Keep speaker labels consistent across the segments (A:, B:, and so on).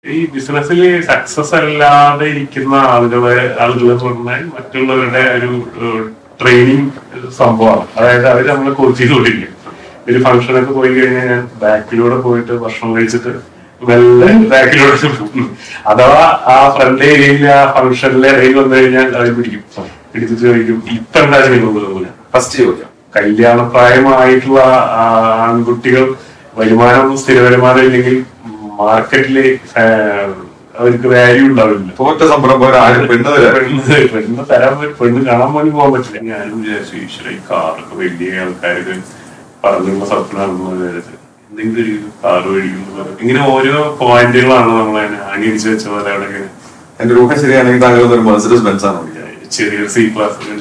A: ഈ ബിസിനസ്സിൽ സക്സസ് അല്ലാതെ ഇരിക്കുന്ന ആളുകളെ ആളുകൾ എന്ന് പറഞ്ഞാൽ മറ്റുള്ളവരുടെ ഒരു ട്രെയിനിങ് സംഭവമാണ് അതായത് അവർ നമ്മളെ കോച്ച് ചെയ്തുകൊണ്ടിരിക്കും ഒരു ഫംഗ്ഷനൊക്കെ പോയി കഴിഞ്ഞാൽ ഞാൻ ബാക്കിലൂടെ പോയിട്ട് ഭക്ഷണം കഴിച്ചിട്ട് മെല്ലെ ബാക്കിലൂടെ പോകും. അഥവാ ആ ഫ്രണ്ട് ഏരിയയിൽ ആ ഫംഗ്ഷനിലെ ഇടയിൽ വന്നു കഴിഞ്ഞാൽ അവർ പിടിക്കും പിടിച്ചിട്ട് ചോദിക്കും ഇപ്പൊ എന്താ ചെയ്യുന്നത്
B: ഫസ്റ്റ് ചോദ്യം
A: കല്യാണ പ്രായമായിട്ടുള്ള ആ, ആൺകുട്ടികൾ വരുമാനം സ്ഥിര വരുമാനം ഇല്ലെങ്കിൽ മാർക്കറ്റില് അവർക്ക് വാല്യൂ ഉണ്ടാവില്ല
B: തോറ്റ സംരംഭം ആരും പെണ്ണ് തരാൻ
A: പെണ്ണ് പെണ്ണ് തരാൻ പറ്റും പെണ്ണ് കാണാൻ വേണ്ടി പോകാൻ പറ്റില്ല ഞാനും വിചാരിച്ചു ഈശ്വര ഈ കാറൊക്കെ വലിയ ആൾക്കാർക്ക് പറഞ്ഞുള്ള സ്വപ്നമാണെന്ന് വിചാരിച്ചു എന്തെങ്കിലും ഒരു കാറ് മേടിക്കുന്നത് ഇങ്ങനെ ഓരോ പോയിന്റുകളാണ് നമ്മൾ അതിനെ അണിയിച്ച് വെച്ച പോലെ അവിടെ ഇങ്ങനെ
B: എന്റെ രൂപം ശരിയാണെങ്കിൽ താങ്കൾ ഒരു മെർസിഡസ് ബെൻസ് ആണ് വിളിക്കുന്നത്.
A: ചെറിയ സി ക്ലാസ്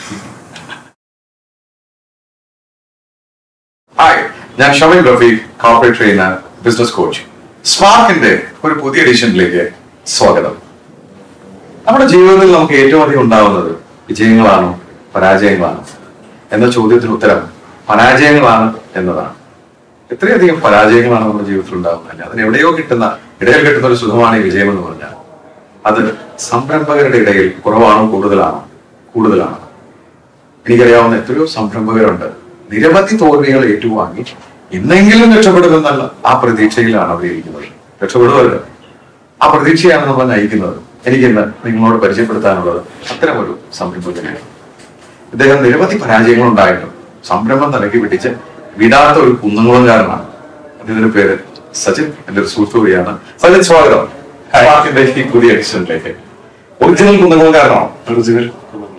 B: ഹായ് ഞാൻ Shameen Rafeeq corporate trainer business coach സ്പാർക്കിന്റെ ഒരു പുതിയ എഡിഷനിലേക്ക് സ്വാഗതം നമ്മുടെ ജീവിതത്തിൽ നമുക്ക് ഏറ്റവും അധികം ഉണ്ടാവുന്നത് വിജയങ്ങളാണോ പരാജയങ്ങളാണോ എന്ന ചോദ്യത്തിന് ഉത്തരം പരാജയങ്ങളാണ് എന്നതാണ് എത്രയധികം പരാജയങ്ങളാണ് നമ്മുടെ ജീവിതത്തിൽ ഉണ്ടാകുന്നത് അതിന് എവിടെയോ കിട്ടുന്ന ഇടയിൽ കിട്ടുന്ന ഒരു സുഖമാണ് ഈ വിജയം എന്ന് പറഞ്ഞാൽ അത് സംരംഭകരുടെ ഇടയിൽ കുറവാണോ കൂടുതലാണോ കൂടുതലാണ് എനിക്കറിയാവുന്ന എത്രയോ സംരംഭകരുണ്ട് നിരവധി തോൽവികൾ ഏറ്റുവാങ്ങി ഇന്നെങ്കിലും രക്ഷപ്പെടുമെന്നുള്ള ആ പ്രതീക്ഷയിലാണ് അവർ ഇരിക്കുന്നത് രക്ഷപ്പെടുമല്ലോ ആ പ്രതീക്ഷയാണ് നമ്മൾ നയിക്കുന്നത് എനിക്കിന്ന് നിങ്ങളോട് പരിചയപ്പെടുത്താനുള്ളത് അത്തരമൊരു സംരംഭകനെയാണ് ഇദ്ദേഹം നിരവധി പരാജയങ്ങൾ ഉണ്ടായിട്ടും സംരംഭം തലക്കി പിടിച്ച് വിടാത്ത ഒരു കുന്നംകുളംകാരനാണ് അദ്ദേഹത്തിന്റെ പേര് സജിൻ എന്റെ ഒരു സുഹൃത്തു കൂടിയാണ് സജിൻ സ്വാഗതം സ്പാർക്കിന്റെ ഈ പുതിയ എഡിഷനിലേക്ക് ഒറിജിനൽ കുന്നംകുളംകാരനാണോ
A: ഒറിജിനൽ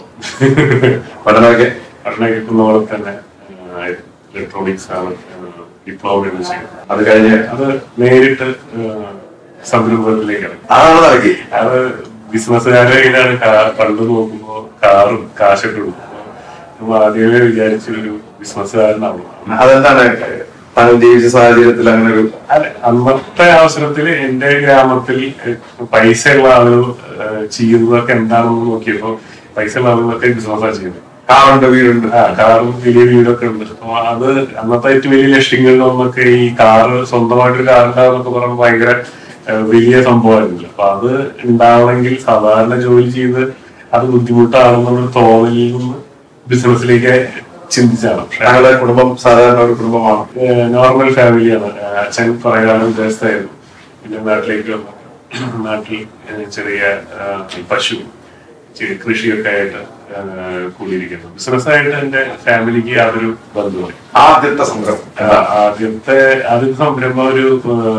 B: പഠനമൊക്കെ
A: പഠനം പോലെ തന്നെ ഇലക്ട്രോണിക്സ് ആണ് ഡിപ്ലോമ ചെയ്യുന്നത്
B: അത് കഴിഞ്ഞ്
A: അത് നേരിട്ട് ആ, സംരംഭത്തിലേക്കാണ്
B: അതാണ് നടക്കി
A: അത് ബിസിനസ്സുകാരുടെ കയ്യിലാണ് കാ- പണ്ട് നോക്കുമ്പോ കാറും കാശൊക്കെ കൊടുക്കും അപ്പൊ ആദ്യമേ വിചാരിച്ചൊരു ബിസിനസ്സുകാരനാവും
B: അതെന്താണ് താങ്കൾ ജീവിച്ച സാഹചര്യത്തിൽ അങ്ങനെ ഒരു
A: അല്ല അന്നത്തെ അവസരത്തിൽ എന്റെ ഗ്രാമത്തിൽ ഏഹ്, പൈസയുള്ള ആളുകൾ ഏഹ്, ചെയ്യുന്നതൊക്കെ എന്താണെന്ന് നോക്കിയപ്പോ പൈസയുള്ള ആളുകളൊക്കെ ബിസിനസ്സാണ് ചെയ്യുന്നത്
B: കാറുണ്ട് വീടുണ്ട്
A: ആ കാറും വലിയ വീടൊക്കെ ഉണ്ട് അപ്പൊ അത് അന്നത്തെ ഏറ്റവും വലിയ ലക്ഷ്യങ്ങളിലൊന്നൊക്കെ ഈ കാറ് സ്വന്തമായിട്ട് കാർ ഉണ്ടാകുന്നൊക്കെ പറയുമ്പോൾ ഭയങ്കര ഏഹ്, വലിയ സംഭവമായിരുന്നില്ല അപ്പൊ അത് ഉണ്ടാവണമെങ്കിൽ സാധാരണ ജോലി ചെയ്ത് അത് ബുദ്ധിമുട്ടാണെന്നുള്ള തോന്നലിൽ നിന്ന് ബിസിനസ്സിലേക്ക് ചിന്തിച്ചാണ് പക്ഷെ
B: താങ്കളുടെ കുടുംബം സാധാരണ ഒരു കുടുംബമാണ്
A: നോർമൽ ഫാമിലിയാണ് ഏഹ് അച്ഛൻ കുറെ കാലം വിദേശത്തായിരുന്നു പിന്നെ നാട്ടിലേക്ക് വന്നു നാട്ടിൽ ഏഹ് ചെറിയ ഏഹ് പശു ചെ- കൃഷിയൊക്കെ ആയിട്ട് ഏഹ് കൂടിയിരിക്കുന്നു ബിസിനസ്സായിട്ട് എന്റെ ഫാമിലിക്ക് യാതൊരു ബന്ധവുമില്ല
B: ആദ്യത്തെ സംരംഭം
A: ആ, ആദ്യത്തെ ആദ്യത്തെ സംരംഭം ഒരു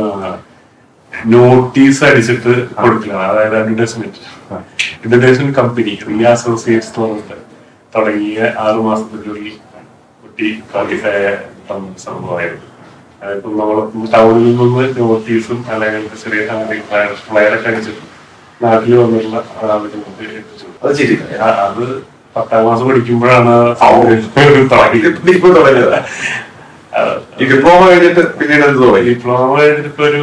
A: നോട്ടീസ് അടിച്ചിട്ട് കൊടുക്കലാണ് അതായത് advertisement advertisement company Riya associates എന്ന് പറഞ്ഞിട്ട് തുടങ്ങിയ ആറു മാസത്തിനുള്ളിൽ കുട്ടി ക്വാളിഫൈ സംഭവമായിരുന്നു അതിപ്പോ നമ്മൾ ടൗണിൽ നിന്ന് നോട്ടീസും അല്ലെങ്കിൽ ചെറിയ ഫ്ലയറൊക്കെ അടിച്ചിട്ട് നാട്ടിൽ വന്നിട്ടുള്ള ആളുകൾക്ക് എത്തിച്ചു
B: അത് ശരി
A: ആ, അത് പത്താം ക്ലാസ് പഠിക്കുമ്പോഴാണ് തുടങ്ങിയത്
B: ഇപ്പൊ തുടങ്ങിയത് ഈ ഡിപ്ലോമ കഴിഞ്ഞിട്ട് പിന്നീട് എന്ത് തുടങ്ങി
A: ഡിപ്ലോമ കഴിഞ്ഞിട്ട് ഒരു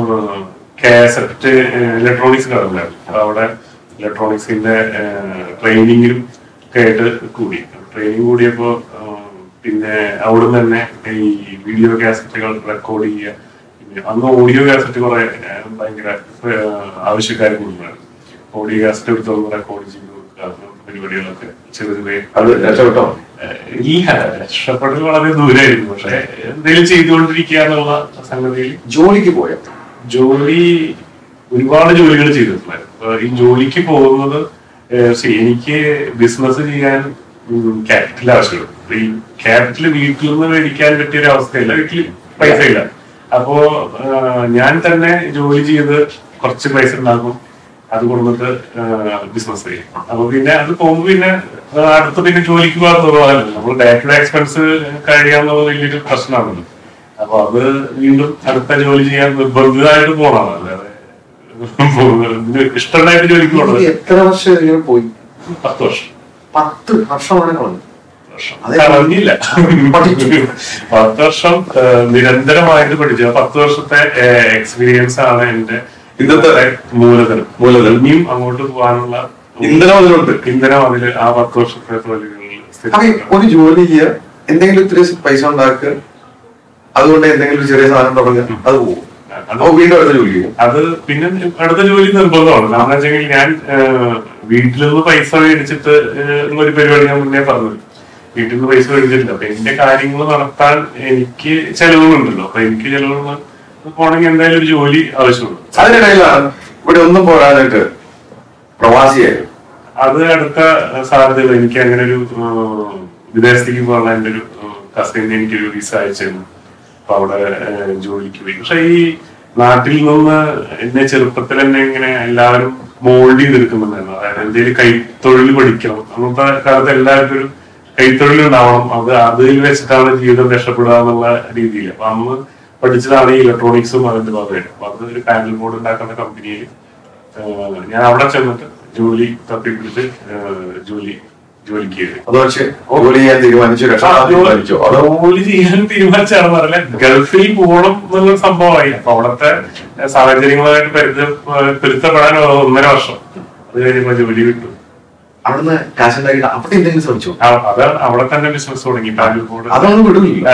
A: കാസറ്റ് ഇലക്ട്രോണിക്സ് കടന്നായിരുന്നു അപ്പൊ അവിടെ ഇലക്ട്രോണിക്സിന്റെ ട്രെയിനിങ്ങിലും ഒക്കെ ആയിട്ട് കൂടി ട്രെയിനിങ് കൂടിയപ്പോ ആ, പിന്നെ അവിടെ തന്നെ ഈ വീഡിയോ കാസറ്റുകൾ റെക്കോർഡ് ചെയ്യുക പിന്നെ അന്ന് ഓഡിയോ കാസറ്റ് കുറെ ആ, ഭയങ്കര ആ, ആവശ്യക്കാർ കൂടുതലാണ് ഓഡിയോ കാസറ്റ് എടുത്തൊന്ന് റെക്കോർഡ് ചെയ്ത് കൊടുക്കുക അങ്ങനത്തെ പരിപാടികളൊക്കെ ചെറിയ ചെറിയ
B: അത് രക്ഷപ്പെട്ടോ
A: ഇല്ല രക്ഷപ്പെടൽ വളരെ ദൂരമായിരുന്നു പക്ഷെ എന്തെങ്കിലും ചെയ്തുകൊണ്ടിരിക്കുക എന്നുള്ള സംഗതിയിൽ
B: ജോലിക്ക് പോയോ
A: ജോലി ഒരുപാട് ജോലികൾ ചെയ്തിട്ടുണ്ടായിരുന്നു അപ്പൊ ഈ ജോലിക്ക് പോകുന്നത് ഏഹ്, see, എനിക്ക് ബിസിനസ് ചെയ്യാൻ ക്യാപിറ്റൽ ആവശ്യമുള്ളൂ അപ്പൊ ഈ ക്യാപിറ്റൽ വീട്ടിൽ നിന്ന് മേടിക്കാൻ പറ്റിയ ഒരു അവസ്ഥയില്ല വീട്ടിൽ പൈസ ഇല്ല അപ്പോ ഏഹ്, ഞാൻ തന്നെ ജോലി ചെയ്ത് കുറച്ച് പൈസ ഉണ്ടാക്കും അത് കൊടുത്തിട്ട് ബിസിനസ് ചെയ്യും അപ്പൊ പിന്നെ അത് പോകുമ്പോ പിന്നെ ആ, അടുത്ത് പിന്നെ ജോലിക്ക് പോകാൻ തോന്നാറില്ല നമ്മൾ ഡേ ടു ഡേ എക്സ്പെൻസ് കഴിയാന്നുള്ളത് വലിയൊരു പ്രശ്നമാണല്ലോ അപ്പൊ അത് വീണ്ടും അടുത്ത ജോലി ചെയ്യാൻ നിർബന്ധിതമായിട്ട് പോകണം അല്ലാതെ ഇതിന് ഇഷ്ടമുണ്ടായിട്ട് ജോലിക്ക് പോകണം
B: ഇത് എത്ര വർഷം ഇങ്ങനെ പോയി
A: പത്ത് വർഷം
B: പത്ത് വർഷമാണ് കളഞ്ഞു
A: വർഷം
B: അതെ.
A: കളഞ്ഞില്ല
B: പഠിച്ചു.
A: പത്ത് വർഷം ഏഹ്, നിരന്തരമായിട്ട് പഠിച്ചു ആ പത്ത് വർഷത്തെ എക്സ്പീരിയൻസ് ആണ് എന്റെ
B: ഇന്നത്തെ
A: മൂലധനം
B: മൂലധനം.
A: ഇനിയും അങ്ങോട്ട് പോകാനുള്ള
B: ഇന്ധനം അതിലുണ്ട്
A: ഇന്ധനം അതില് ആ പത്ത് വർഷത്തെ തൊഴിലുകളിൽ
B: അപ്പൊ ഈ ഒരു ജോലി ചെയ്യുക എന്തെങ്കിലും ഇത്തിരി പൈസ ഉണ്ടാക്കുക അതുകൊണ്ട് എന്തെങ്കിലും ഒരു ചെറിയ സാധനം തുടങ്ങുക അത് പോകും
A: അതെ. അത്
B: അപ്പൊ വീണ്ടും അടുത്ത ജോലി ചെയ്യും
A: അത് പിന്നെ അടുത്ത ജോലി നിർബന്ധമാണ് കാരണം വെച്ചെങ്കിൽ ഞാൻ ഏഹ്, വീട്ടിൽ നിന്ന് പൈസ മേടിച്ചിട്ട് ഏഹ്, ഒരു പരിപാടി ഞാൻ മുന്നേ പറഞ്ഞു വീട്ടിൽ നിന്ന് പൈസ മേടിച്ചിട്ടില്ല അപ്പൊ എന്റെ കാര്യങ്ങൾ നടത്താൻ എനിക്ക് ചെലവുകളുണ്ടല്ലോ അപ്പൊ എനിക്ക് ചെലവുകൾ പോണെങ്കിൽ എന്തായാലും ഒരു ജോലി ആവശ്യമുണ്ട്
B: അതിനിടയിലാണ് ഇവിടെ ഒന്നും പോരാനായിട്ട് പ്രവാസിയായിരുന്നു
A: അത് അടുത്ത സാധ്യതകൾ എനിക്ക് അങ്ങനെ ഒരു ഏഹ്, വിദേശത്തേക്ക് പോകാനുള്ള എന്റെ ഒരു കസിൻ എനിക്കൊരു വിസ അയച്ചിരുന്നു അപ്പൊ അവിടെ ഏഹ്, ജോലിക്ക് പോയി പക്ഷെ ഈ നാട്ടിൽ നിന്ന് എന്നെ ചെറുപ്പത്തിൽ തന്നെ ഇങ്ങനെ എല്ലാവരും മോൾഡ് ചെയ്തെടുക്കുന്നുണ്ടായിരുന്നു അതായത് എന്തെങ്കിലും കൈത്തൊഴിൽ പഠിക്കണം അന്നത്തെ കാലത്ത് എല്ലാവർക്കും ഒരു കൈത്തൊഴിൽ ഉണ്ടാവണം അത് അതിൽ വെച്ചിട്ടാണ് ജീവിതം രക്ഷപ്പെടുക എന്നുള്ള രീതിയിൽ അപ്പൊ അന്ന് പഠിച്ചതാണ് ഈ ഇലക്ട്രോണിക്സും അതിന്റെ ഭാഗമായിട്ട് അപ്പൊ അത് ഒരു പാനൽ ബോർഡ് ഉണ്ടാക്കുന്ന കമ്പനിയിൽ ഏഹ് ഞാൻ അവിടെ ചെന്നിട്ട് ജോലി തപ്പിപ്പിടിച്ച് ഏഹ് ജോലി ജോലിക്ക് കയറി
B: അത് പക്ഷേ ജോലി ചെയ്യാൻ തീരുമാനിച്ചു രക്ഷപ്പെടാൻ തീരുമാനിച്ചോ അതോ
A: ജോലി ചെയ്യാൻ തീരുമാനിച്ചാണെന്ന് പറഞ്ഞാൽ ഗൾഫിൽ പോകണം എന്നുള്ള സംഭവമായി അപ്പൊ അവിടുത്തെ സാഹചര്യങ്ങളുമായിട്ട് പരിചയ പൊരുത്തപ്പെടാൻ ഒന്നര വർഷം അത് കഴിഞ്ഞപ്പോ ജോലി കിട്ടും
B: അവിടുന്ന് കാശുണ്ടാക്കിയിട്ട് അവിടെ എന്തെങ്കിലും ശ്രമിച്ചോ
A: ആ- അത് അവിടെ തന്നെ ബിസിനസ് തുടങ്ങി പാനൽ ബോർഡ്
B: അതൊന്നും വിടില്ല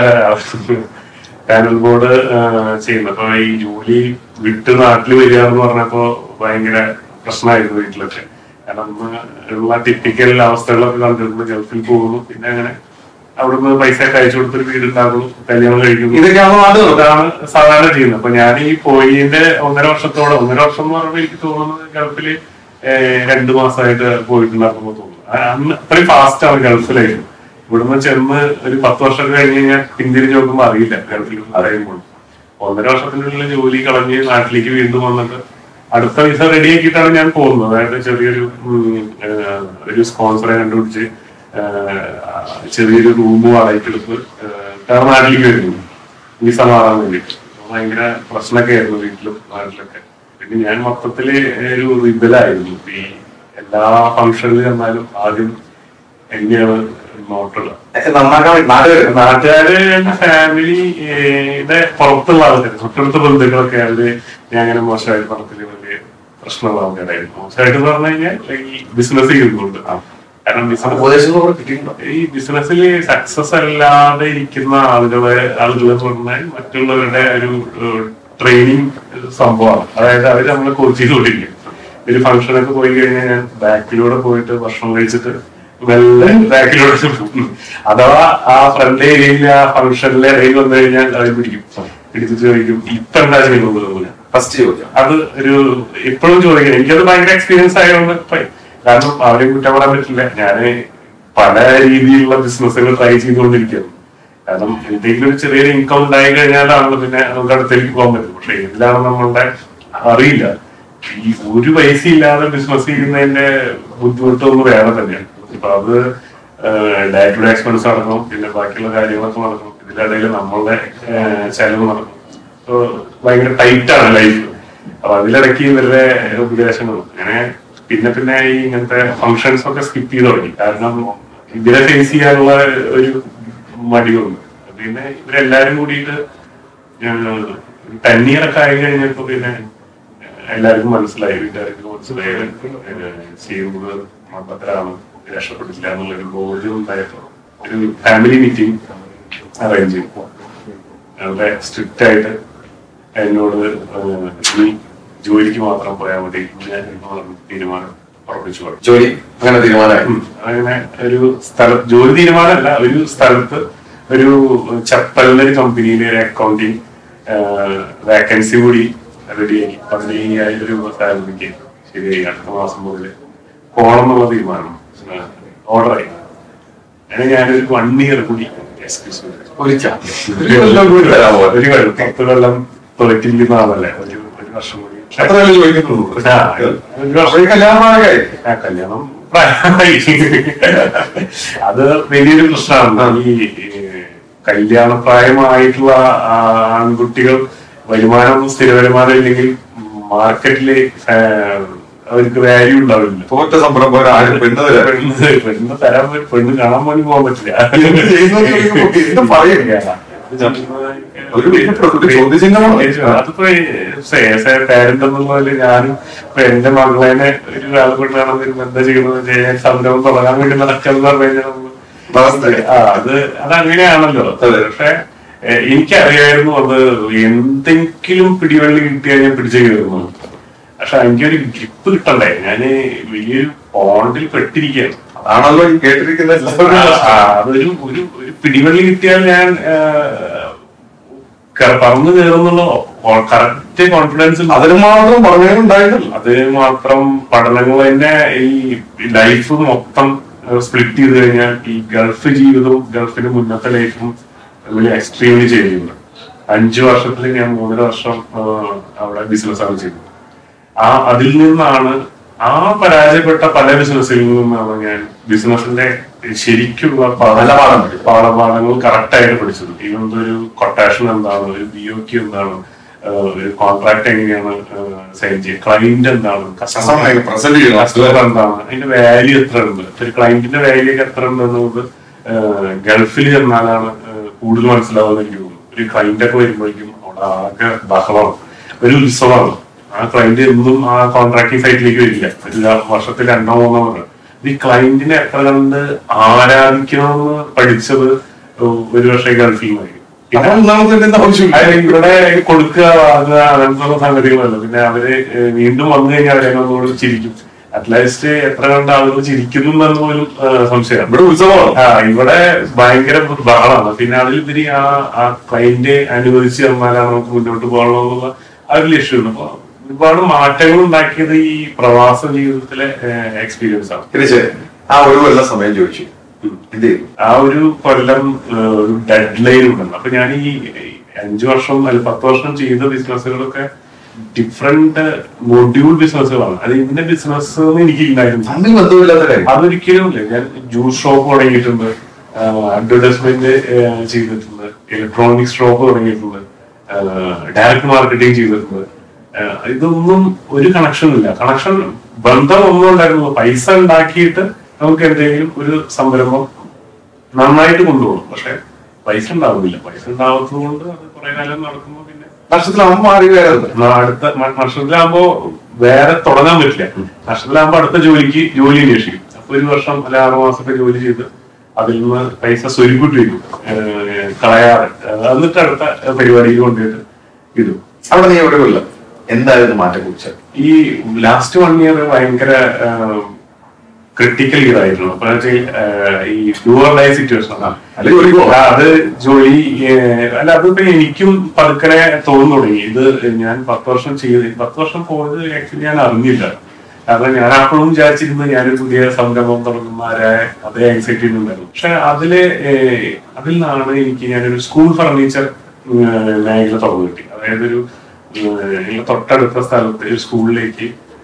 A: പാനൽ ബോർഡ് ചെയ്യുന്നത് അപ്പൊ ഈ ജോലി വിട്ട് നാട്ടിൽ വരിക എന്ന് പറഞ്ഞപ്പോ ഭയങ്കര പ്രശ്നമായിരുന്നു വീട്ടിലൊക്കെ കാരണം അന്ന് ഉള്ള ടിപ്പിക്കൽ അവസ്ഥകളൊക്കെ കണ്ടിരുന്നു ഗൾഫിൽ പോകുന്നു പിന്നെ അങ്ങനെ അവിടുന്ന് പൈസ ഒക്കെ അയച്ചു കൊടുത്തൊരു വീട് ഉണ്ടാക്കുന്നു കല്യാണം കഴിക്കുന്നു
B: ഇതൊക്കെയാണ് നാട് നോക്കുക
A: അതാണ് സാധാരണ ചെയ്യുന്നത് അപ്പൊ ഞാൻ ഈ പോയിന്റെ ഒന്നര വർഷത്തോളം ഒന്നര വർഷം എന്ന് പറയുമ്പോൾ എനിക്ക് തോന്നുന്നത് ഗൾഫില് ഏഹ്, രണ്ടു മാസമായിട്ട് പോയിട്ടുണ്ടായിരുന്നു തോന്നുന്നു ആ, അന്ന് അത്രയും ഫാസ്റ്റ് ആണ് ഗൾഫിലായിരുന്നു ഇവിടുന്ന് ചെന്ന് ഒരു പത്ത് വർഷം കഴിഞ്ഞ് കഴിഞ്ഞാൽ പിന്തിരിഞ്ഞ് നോക്കുമ്പോൾ അറിയില്ല ഗൾഫിൽ അറിയുമ്പോൾ ഒന്നര വർഷത്തിനുള്ളിൽ ജോലി കളഞ്ഞ് നാട്ടിലേക്ക് വീണ്ടും വന്നിട്ട് അടുത്ത വിസ റെഡി ആക്കിയിട്ടാണ് ഞാൻ പോകുന്നത് അതായത് ചെറിയൊരു ഉം, ഏഹ്, ഒരു സ്പോൺസറെ കണ്ടുപിടിച്ച് ഏഹ്, ചെറിയൊരു റൂം വാടകയ്ക്കെടുത്ത് ഏഹ്, കാരണം നാട്ടിലേക്ക് വരുന്നു വിസ മാറാൻ വേണ്ടിയിട്ട് ഭയങ്കര പ്രശ്നമൊക്കെ ആയിരുന്നു വീട്ടിലും നാട്ടിലൊക്കെ പിന്നെ ഞാൻ മൊത്തത്തില് ഒരു റിബലായിരുന്നു ഈ എല്ലാ ഫംഗ്ഷനിൽ ചെന്നാലും ആദ്യം എന്നെയാണ് നോട്ടുള്ളത്
B: നന്നാക്കാൻ വേണ്ടി നാട്ടുകാര്
A: നാട്ടുകാര് ഫാമിലി യുടെ പുറത്തുള്ള ആൾക്കാർ തൊട്ടടുത്ത ബന്ധുക്കളൊക്കെ അവര് ഞാൻ അങ്ങനെ മോശമായിട്ട് പറഞ്ഞതിൽ വലിയ പ്രശ്നമുള്ള ആൾക്കാരായിരുന്നു മോശമായിട്ട് പറഞ്ഞു കഴിഞ്ഞാൽ ഈ ബിസിനസ് ചെയ്യുന്നുണ്ട് കാരണം ബിസിനസ്
B: ഉപദേശങ്ങൾ കൂടെ കിട്ടിയിട്ടുണ്ടോ
A: ഈ ബിസിനസ്സിൽ സക്സസ് അല്ലാതെ ഇരിക്കുന്ന ആളുകളെ ആളുകളെ പറഞ്ഞാൽ മറ്റുള്ളവരുടെ ഒരു ട്രെയിനിങ് സംഭവമാണ് അതായത് അവർ നമ്മളെ കോച്ച് ചെയ്തുകൊണ്ടിരിക്കും ഒരു ഫംഗ്ഷനൊക്കെ പോയി കഴിഞ്ഞാൽ ഞാൻ ബാക്കിലൂടെ പോയിട്ട് ഭക്ഷണം കഴിച്ചിട്ട് മെല്ലെ ബാക്കിലൂടെ പോകും അഥവാ ആ ഫ്രണ്ട് ഏരിയയിൽ ആ ഫംഗ്ഷനിലെ ഇടയിൽ വന്നു കഴിഞ്ഞാൽ അവർ പിടിക്കും പിടിച്ചിട്ട് ചോദിക്കും ഇപ്പൊ എന്താ ചെയ്യുന്നത് പോലെ
B: ഫസ്റ്റ് ചോദ്യം
A: അത് ഒരു ഇപ്പോഴും ചോദിക്കണം എനിക്കത് ഭയങ്കര എക്സ്പീരിയൻസ് ആയതുകൊണ്ട് ഇപ്പൊ- കാരണം അവരെ കുറ്റം പറയാൻ പറ്റില്ല ഞാന് പല രീതിയിലുള്ള ബിസിനസ്സുകൾ ട്രൈ ചെയ്തുകൊണ്ടിരിക്കുന്നു കാരണം എന്തെങ്കിലും ഒരു ചെറിയൊരു ഇൻകം ഉണ്ടായി കഴിഞ്ഞാലാണല്ലോ പിന്നെ നമുക്ക് അടുത്തേക്ക് പോകാൻ പറ്റും പക്ഷെ ഇതിലാണ് നമ്മളുടെ അറിയില്ല ഈ ഒരു പൈസ ഇല്ലാതെ ബിസിനസ് ചെയ്യുന്നതിന്റെ ബുദ്ധിമുട്ടൊന്നും വേറെ തന്നെയാണ് ഇപ്പൊ അത് ഡേ ടു ഡേ എക്സ്പെൻസ് നടക്കും പിന്നെ ബാക്കിയുള്ള കാര്യങ്ങളൊക്കെ നടക്കും ഇതിനിടയിൽ നമ്മളുടെ ഏഹ്, ചെലവ് നടക്കും So, ഭയങ്കര ടൈറ്റ് ആണ് ലൈഫ് അപ്പൊ അതിലിടയ്ക്ക് ഇവരുടെ ഉപദേശങ്ങളും അങ്ങനെ പിന്നെ പിന്നെ ഈ ഇങ്ങനത്തെ ഫങ്ഷൻസ് ഒക്കെ സ്കിപ്പ് ചെയ്ത് തുടങ്ങി കാരണം ഇതിനെ ഫേസ് ചെയ്യാനുള്ള ഒരു മടി വന്നു പിന്നെ ഇവരെല്ലാരും കൂടിയിട്ട് ടെൻ ഇയർ ഒക്കെ ആയി കഴിഞ്ഞപ്പോ പിന്നെ എല്ലാവർക്കും മനസ്സിലായി വീട്ടുകാർക്ക് മനസ്സിലായി ഏഹ് ചെയ്യുന്നത് മതത്തിലാണ് രക്ഷപ്പെട്ടില്ല എന്നുള്ളൊരു ബോധ്യം ഉണ്ടായപ്പോ ഒരു ഫാമിലി മീറ്റിംഗ് അറേഞ്ച് ചെയ്തു വളരെ സ്ട്രിക്റ്റ് ആയിട്ട് എന്നോട് ഏഹ്, നീ ജോലിക്ക് മാത്രം പോയാൽ മതി ഞാൻ എന്ന് പറഞ്ഞ് തീരുമാനം ഉറപ്പിച്ചു പറഞ്ഞു
B: ജോലി അങ്ങനെ തീരുമാനമായി
A: ഉം. അങ്ങനെ ഒരു സ്ഥല ജോലി തീരുമാനമല്ല ഒരു സ്ഥലത്ത് ഒരു ചപ്പലിന്റെ ഒരു കമ്പനിയിലെ ഒരു അക്കൗണ്ടിങ് വേക്കൻസി കൂടി റെഡിയാക്കി പതിനയ്യായിരം രൂപ സാലറിക്ക് ശരിയായി അടുത്ത മാസം മുതൽ പോകണം എന്നുള്ള തീരുമാനം ഓർഡറായി അങ്ങനെ ഞാനൊരു വൺ ഇയർ കൂടി എക്സ്ക്യൂസ്
B: ഒരിച്ച ഒരു കൊല്ലം കൂടി വരാൻ പോലെ
A: ഒരു കൊല്ലം പത്ത് കൊല്ലം തൊഴിലിരിക്കുന്ന ആളല്ലേ ഒരു ഒരു വർഷം കൂടി
B: അത്ര വലിയ ചോദിക്കുന്നുള്ളൂ
A: ആ, ഒരു വർഷം
B: അപ്പോഴേ കല്യാണമാകായി
A: ആ കല്യാണം പ്രായമായി. അത് വലിയൊരു പ്രശ്നമാണ് ഈ ഏഹ്, കല്യാണ പ്രായമായിട്ടുള്ള ആ ആൺകുട്ടികൾ വരുമാനം സ്ഥിര വരുമാനം ഇല്ലെങ്കിൽ മാർക്കറ്റില് അവർക്ക് വാല്യൂ ഉണ്ടാവില്ല
B: തോറ്റ സംരംഭം ആരും പെണ്ണ് തരാൻ
A: പെണ്ണ് പെണ്ണ് തരാൻ പറ്റും പെണ്ണ് കാണാൻ പോലും പോകാൻ പറ്റില്ല
B: ചെയ്യുന്നത് ചോദിക്കുമ്പോ എന്ത് പറയും? ഒരു വലിയ പ്ര- ഒരു ചോദ്യചിഹ്നമാണ്.
A: അതിപ്പോ പാരന്റ് എന്നുള്ളതിൽ ഞാനും ഇപ്പൊ എന്റെ മകളെ ഒരു ഒരാൾ കൊണ്ടാണ് വരുമ്പോ എന്താ ചെയ്യുന്നത് ചെയ്യാൻ സംരംഭം തുടങ്ങാൻ വേണ്ടി നടക്കുക എന്ന് പറഞ്ഞു കഴിഞ്ഞാൽ നമ്മള്
B: അവസ്ഥ.
A: ആ അത് അത് അങ്ങനെയാണല്ലോ
B: അതെ.
A: പക്ഷെ ഏഹ് എനിക്കറിയായിരുന്നു അത് എന്തെങ്കിലും പിടിവള്ളി കിട്ടിയാൽ ഞാൻ പിടിച്ചു കയറുന്നു പക്ഷെ എനിക്കൊരു ഗ്രിപ്പ് കിട്ടണ്ടേ ഞാന് വലിയൊരു പോണ്ടിൽ പെട്ടിരിക്കുകയാണ്
B: അതാണല്ലോ ഈ കേട്ടിരിക്കുന്ന എല്ലാവരും
A: ആ, അതൊരു ഒരു ഒരു പിടിവള്ളി കിട്ടിയാൽ ഞാൻ ക- പറന്നു കയറുന്നുള്ള കറക്റ്റ് കോൺഫിഡൻസ്
B: അതിന് മാത്രം പറഞ്ഞുണ്ടായിട്ടില്ല
A: അത് മാത്രം പഠനങ്ങൾ തന്നെ ഈ ലൈഫ് മൊത്തം സ്പ്ലിറ്റ് ചെയ്ത് കഴിഞ്ഞാൽ ഈ ഗൾഫ് ജീവിതവും ഗൾഫിന് മുന്നത്തെ ലൈഫും വലിയ എക്സ്ട്രീംലി ചെയ്യുന്നുണ്ട് അഞ്ചു വർഷത്തിൽ ഞാൻ മൂന്നര വർഷം ആ, അവിടെ ബിസിനസ് ആണ് ചെയ്തത് ആ അതിൽ നിന്നാണ് ആ പരാജയപ്പെട്ട പല ബിസിനസ്സിൽ നിന്നാണ് ഞാൻ ബിസിനസിന്റെ ശരിക്കുള്ള
B: നല്ല പാഠം പഠിച്ചത്.
A: പാഠപാഠങ്ങൾ കറക്റ്റ് ആയിട്ട് പഠിച്ചത് ഈവൻ ഒരു കൊട്ടേഷൻ എന്താണ് ഒരു ബി ഒ ക്യു എന്താണ് ആ, ഒരു കോൺട്രാക്ട് എങ്ങനെയാണ് സൈൻ ചെയ്യുക ക്ലൈന്റ് എന്താണ്
B: കസ്റ്റമർ present ചെയ്യണം.
A: കസ്റ്റമർ എന്താണ് അതിന്റെ വാല്യൂ എത്ര ഉണ്ട് ഒരു ക്ലൈന്റിന്റെ വാല്യൂ ഒക്കെ എത്ര ഉണ്ട് എന്നുള്ളത് ഗൾഫിൽ ചെന്നാലാണ് ആ, കൂടുതൽ മനസ്സിലാവുന്ന എനിക്ക് തോന്നുന്നു ഒരു ക്ലൈന്റ് ഒക്കെ വരുമ്പോഴേക്കും അവിടെ ആകെ ബഹളമാണ് ഒരു ഉത്സവമാണ് ആ ക്ലൈന്റ് എന്നും ആ കോൺട്രാക്ടിങ് സൈറ്റിലേക്ക് വരില്ല ഒരു ര- വർഷത്തിൽ രണ്ടോ മൂന്നോ വരെ ഈ ക്ലൈന്റിനെ എത്ര കണ്ട് ആരാധിക്കണമെന്ന് പഠിച്ചത് ഒരു പക്ഷേ ഗൾഫിൽ നിന്നായിരിക്കും പിന്നെ
B: നമ്മൾ ഒന്നാമത് ഇതിന്റെ ആവശ്യമില്ല
A: അത് ഇവിടെ കൊടുക്കുക വാങ്ങുക അങ്ങനത്തെ സംഗതികളല്ല പിന്നെ അവര് ഏഹ് വീണ്ടും വന്നു കഴിഞ്ഞാൽ അവരെ നമ്മളോട് ചിരിക്കും അറ്റ്ലീസ്റ്റ് എത്ര കണ്ട ആളുകൾ ചിരിക്കുന്നു എന്ന് പോലും ഏഹ് സംശയമാണ്
B: ഇവിടെ ഉത്സവമാണ്
A: ആ ഇവിടെ ഭയങ്കര ബഹളമാണ് പിന്നെ അതിലുപരി ആ ആ ക്ലൈന്റ് അനുവദിച്ച് തന്നാലാണ് നമുക്ക് മുന്നോട്ട് പോകണമെന്നുള്ള ആ ഒരു ലക്ഷ്യമുണ്ട് അപ്പൊ ഒരുപാട് മാറ്റങ്ങൾ ഉണ്ടാക്കിയത് ഈ പ്രവാസ ജീവിതത്തിലെ എക്സ്പീരിയൻസ് ആണ്
B: തിരിച്ച് ആ ഒരു കൊല്ലം സമയം ചോദിച്ചു എന്ത് ചെയ്തു
A: ആ ഒരു കൊല്ലം ഏഹ്, ഒരു ഡെഡ് ലൈൻ ഉണ്ടല്ലോ അപ്പൊ ഞാൻ ഈ അഞ്ചു വർഷം അല്ല പത്ത് വർഷം ചെയ്ത ബിസിനസ്സുകളൊക്കെ ഡിഫറെന്റ് മൊഡ്യൂൾ ബിസിനസ്സുകളാണ് അത് ഇന്ന ബിസിനസ് എനിക്ക് ഇല്ലായിരുന്നു
B: തമ്മിൽ ബന്ധമില്ലാത്ത കാര്യം
A: അതൊരിക്കലും ഇല്ല ഞാൻ ജ്യൂസ് ഷോപ്പ് തുടങ്ങിയിട്ടുണ്ട് അഡ്വർടൈസ്മെന്റ് ചെയ്തിട്ടുണ്ട് ഇലക്ട്രോണിക്സ് ഷോപ്പ് തുടങ്ങിയിട്ടുണ്ട് ഡയറക്ട് മാർക്കറ്റിംഗ് ചെയ്തിട്ടുണ്ട് ആ, ഇതൊന്നും ഒരു കണക്ഷൻ ഇല്ല കണക്ഷൻ ബന്ധം ഒന്നും ഉണ്ടായിരുന്നു പൈസ ഉണ്ടാക്കിയിട്ട് നമുക്ക് എന്തെങ്കിലും ഒരു സംരംഭം നന്നായിട്ട് കൊണ്ടുപോകും പക്ഷെ പൈസ ഉണ്ടാവുന്നില്ല പൈസ ഉണ്ടാവാത്തത് കൊണ്ട് അത് കുറെ കാലം നടക്കുമ്പോൾ പിന്നെ
B: നഷ്ടത്തിൽ അമ്മ മാറി കയറുന്നത്
A: ന- അടുത്ത മ- നഷ്ടത്തിലാകുമ്പോ വേറെ തുടങ്ങാൻ പറ്റില്ല നഷ്ടത്തിലാകുമ്പോ അടുത്ത ജോലിക്ക് ജോലി അന്വേഷിക്കും അപ്പൊ ഒരു വർഷം അല്ല ആറു മാസത്തെ ജോലി ചെയ്ത് അതിൽ നിന്ന് പൈസ സ്വരുക്കൂട്ടി വയ്ക്കും ഏഹ് കളയാറ് ഏഹ് എന്നിട്ട് അടുത്ത പരിപാടിയിൽ കൊണ്ടുപോയിട്ട് ഇടും
B: അവിടെ നീ ഒരു കൊല്ലം എന്തായിരുന്നു മാറ്റം കുറിച്ചത്
A: ഈ ലാസ്റ്റ് വൺ ഇയർ ഭയങ്കര ക്രിട്ടിക്കൽ ഇയർ ആയിരുന്നു അപ്പൊ എന്ന് വെച്ചാൽ, ഏഹ്, ഈ ഡ്യൂർ ഡൈ സിറ്റുവേഷൻ
B: അല്ലെങ്കിൽ ജോലിക്ക് പോവാം.
A: അത് ജോലി ഏഹ്, അല്ല അതിപ്പോ എനിക്കും പതുക്കനെ തോന്നുന്നു തുടങ്ങി ഇത് ഞാൻ പത്ത് വർഷം ചെയ്ത് പത്ത് വർഷം പോയത് ആക്ച്വലി ഞാൻ അറിഞ്ഞില്ല കാരണം ഞാൻ അപ്പോഴും വിചാരിച്ചിരുന്നത് ഞാനൊരു പുതിയ സംരംഭം തുടങ്ങുന്ന ആരായ അതേ ആൻസൈറ്റി ഉണ്ടായിരുന്നു പക്ഷെ അതില് ഏഹ്, അതിൽ നിന്നാണ് എനിക്ക് ഞാനൊരു സ്കൂൾ ഫർണിച്ചർ മേഖല തുറന്നു കിട്ടി അതായത് ഒരു ഏഹ്, ഞങ്ങളുടെ തൊട്ടടുത്ത സ്ഥലത്ത് ഒരു സ്കൂളിലേക്ക്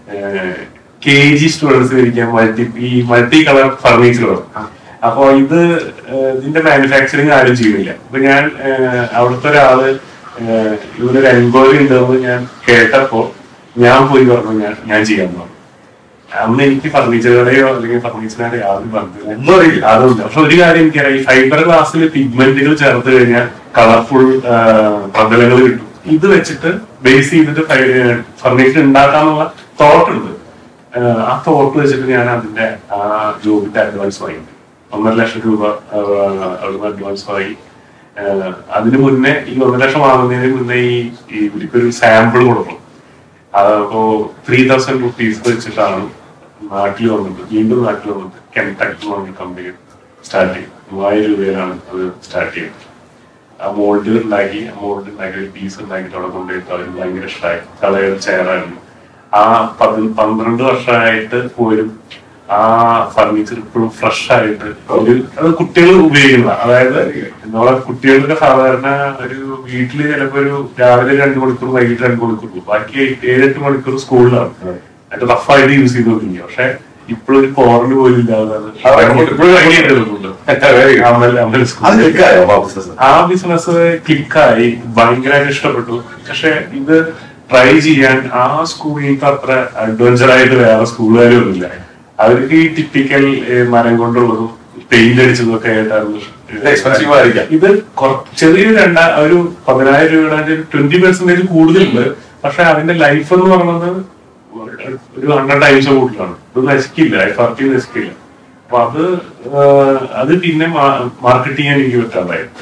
A: കെ ജി സ്റ്റുഡൻസ് ഇരിക്കാൻ മൾട്ടി ഈ മൾട്ടി കളർ ഫർണിച്ചർ വേണം അപ്പൊ ഇത് ഏഹ്, ഇതിന്റെ മാനുഫാക്ചറിങ് ആരും ചെയ്യുന്നില്ല അപ്പൊ ഞാൻ ഏഹ്, അവിടുത്തെ ഒരാള് ഏഹ്, ഇവിടെ ഒരു എൻക്വയറി ഉണ്ടെന്ന് ഞാൻ കേട്ടപ്പോ ഞാൻ പോയി പറഞ്ഞു ഞാൻ ഞാൻ ചെയ്യാൻ പറഞ്ഞു അന്ന് എനിക്ക് ഫർണിച്ചറുകളെയോ അല്ലെങ്കിൽ ഫർണിച്ചറിനെ യാതൊരു ബന്ധമില്ല
B: ഒന്നും അറിയില്ല
A: അതുണ്ട് പക്ഷെ ഒരു കാര്യം എനിക്കറിയാം ഈ ഫൈബർ ഗ്ലാസ്സിൽ പിഗ്മെന്റുകൾ ചേർത്ത് കഴിഞ്ഞാൽ കളർഫുൾ പ്രതലങ്ങൾ കിട്ടും ഇത് വെച്ചിട്ട് ബേസ് ചെയ്തിട്ട് ഫർണിച്ചർ ഉണ്ടാക്കാന്നുള്ള തോട്ട് ഉണ്ട് ആഹ് ആ തോട്ട് വെച്ചിട്ട് ഞാൻ അതിന്റെ ആ ജോബിന്റെ അഡ്വാൻസ് വാങ്ങി ഒന്നര ലക്ഷം രൂപ ആഹ് അവിടുന്ന് അഡ്വാൻസ് വാങ്ങി ആഹ് അതിന് മുന്നേ ഈ ഒന്നര ലക്ഷം വാങ്ങുന്നതിന് മുന്നേ ഈ ഈ ഇവർക്കൊരു സാമ്പിൾ കൊടുക്കണം അതപ്പോ ത്രീ തൗസൻഡ് റുപ്പീസ് വെച്ചിട്ടാണ് നാട്ടിൽ വന്നിട്ട് വീണ്ടും നാട്ടിൽ വന്നിട്ട് കെൻടക്ക് എന്ന് പറഞ്ഞ കമ്പനി സ്റ്റാർട്ട് ചെയ്യും മൂവായിരം രൂപയിലാണ് അത് സ്റ്റാർട്ട് ചെയ്യുന്നത് ആ മോൾഡ് ഉണ്ടാക്കി ആ മോൾഡ് ഉണ്ടാക്കി ഒരു പീസ് ഉണ്ടാക്കിയിട്ട് അവിടെ കൊണ്ടുപോയിട്ട് അവർ ഭയങ്കര ഇഷ്ടമായി കളയർ ചെയറായിരുന്നു ആ പതി പന്ത്രണ്ട് വർഷമായിട്ട് പോലും ആ ഫർണിച്ചർ ഇപ്പോഴും ഫ്രഷ് ആയിട്ട് ഒരു അത് കുട്ടികൾ ഉപയോഗിക്കുന്ന അതായത് നമ്മളെ കുട്ടികൾക്ക് സാധാരണ ഒരു വീട്ടില് ചിലപ്പോ ഒരു രാവിലെ രണ്ട് മണിക്കൂർ വൈകിട്ട് രണ്ട് മണിക്കൂർ ബാക്കി ഏഴെട്ട് മണിക്കൂർ സ്കൂളിലാണ് എന്നിട്ട് റഫായിട്ട് യൂസ് ചെയ്ത് നോക്കില്ല പക്ഷെ ഇപ്പോഴും ഒരു കോറിന് പോലും ഇല്ലാതെ
B: അതെ,
A: ഇപ്പോഴും ഐഡിയ എടുക്കുന്നുണ്ട് അമൽ അമൽ
B: അത്
A: സ്കൂളിൽ
B: നിൽക്കായോ ആ ബിസിനസ്
A: ആ ബിസിനസ് ക്ലിക്കായി ഭയങ്കരമായിട്ട് ഇഷ്ടപ്പെട്ടു പക്ഷെ ഇത് ട്രൈ ചെയ്യാൻ ആ സ്കൂളിലത്തെ അത്ര അഡ്വഞ്ചർ ആയിട്ട് വേറെ സ്കൂളുകാരും ഒന്നുമില്ല അവർക്ക് ഈ ടിപ്പിക്കൽ മരം കൊണ്ടുള്ളതും പെയിന്റ് അടിച്ചതും ഒക്കെ ആയിട്ടായിരുന്നു
B: ഇത് expensive ആയിരിക്കാം.
A: ഇത് കുറ- ചെറിയൊരു രണ്ടാ ഒരു പതിനായിരം രൂപയുടെ ട്വന്റി പെർസെന്റേജ് കൂടുതലുണ്ട് പക്ഷെ അതിന്റെ ലൈഫ് എന്ന് പറയുന്നത് ഒരു ഹൺഡ്രഡ് ടൈംസ് കൂടുതലാണ് ഇത് നശിക്കില്ല എഫ് ആർ ടി നശിക്കില്ല അപ്പൊ അത് ആഹ്, അത് പിന്നെ മാർക്കറ്റ് ചെയ്യാൻ എനിക്ക് പറ്റാതായി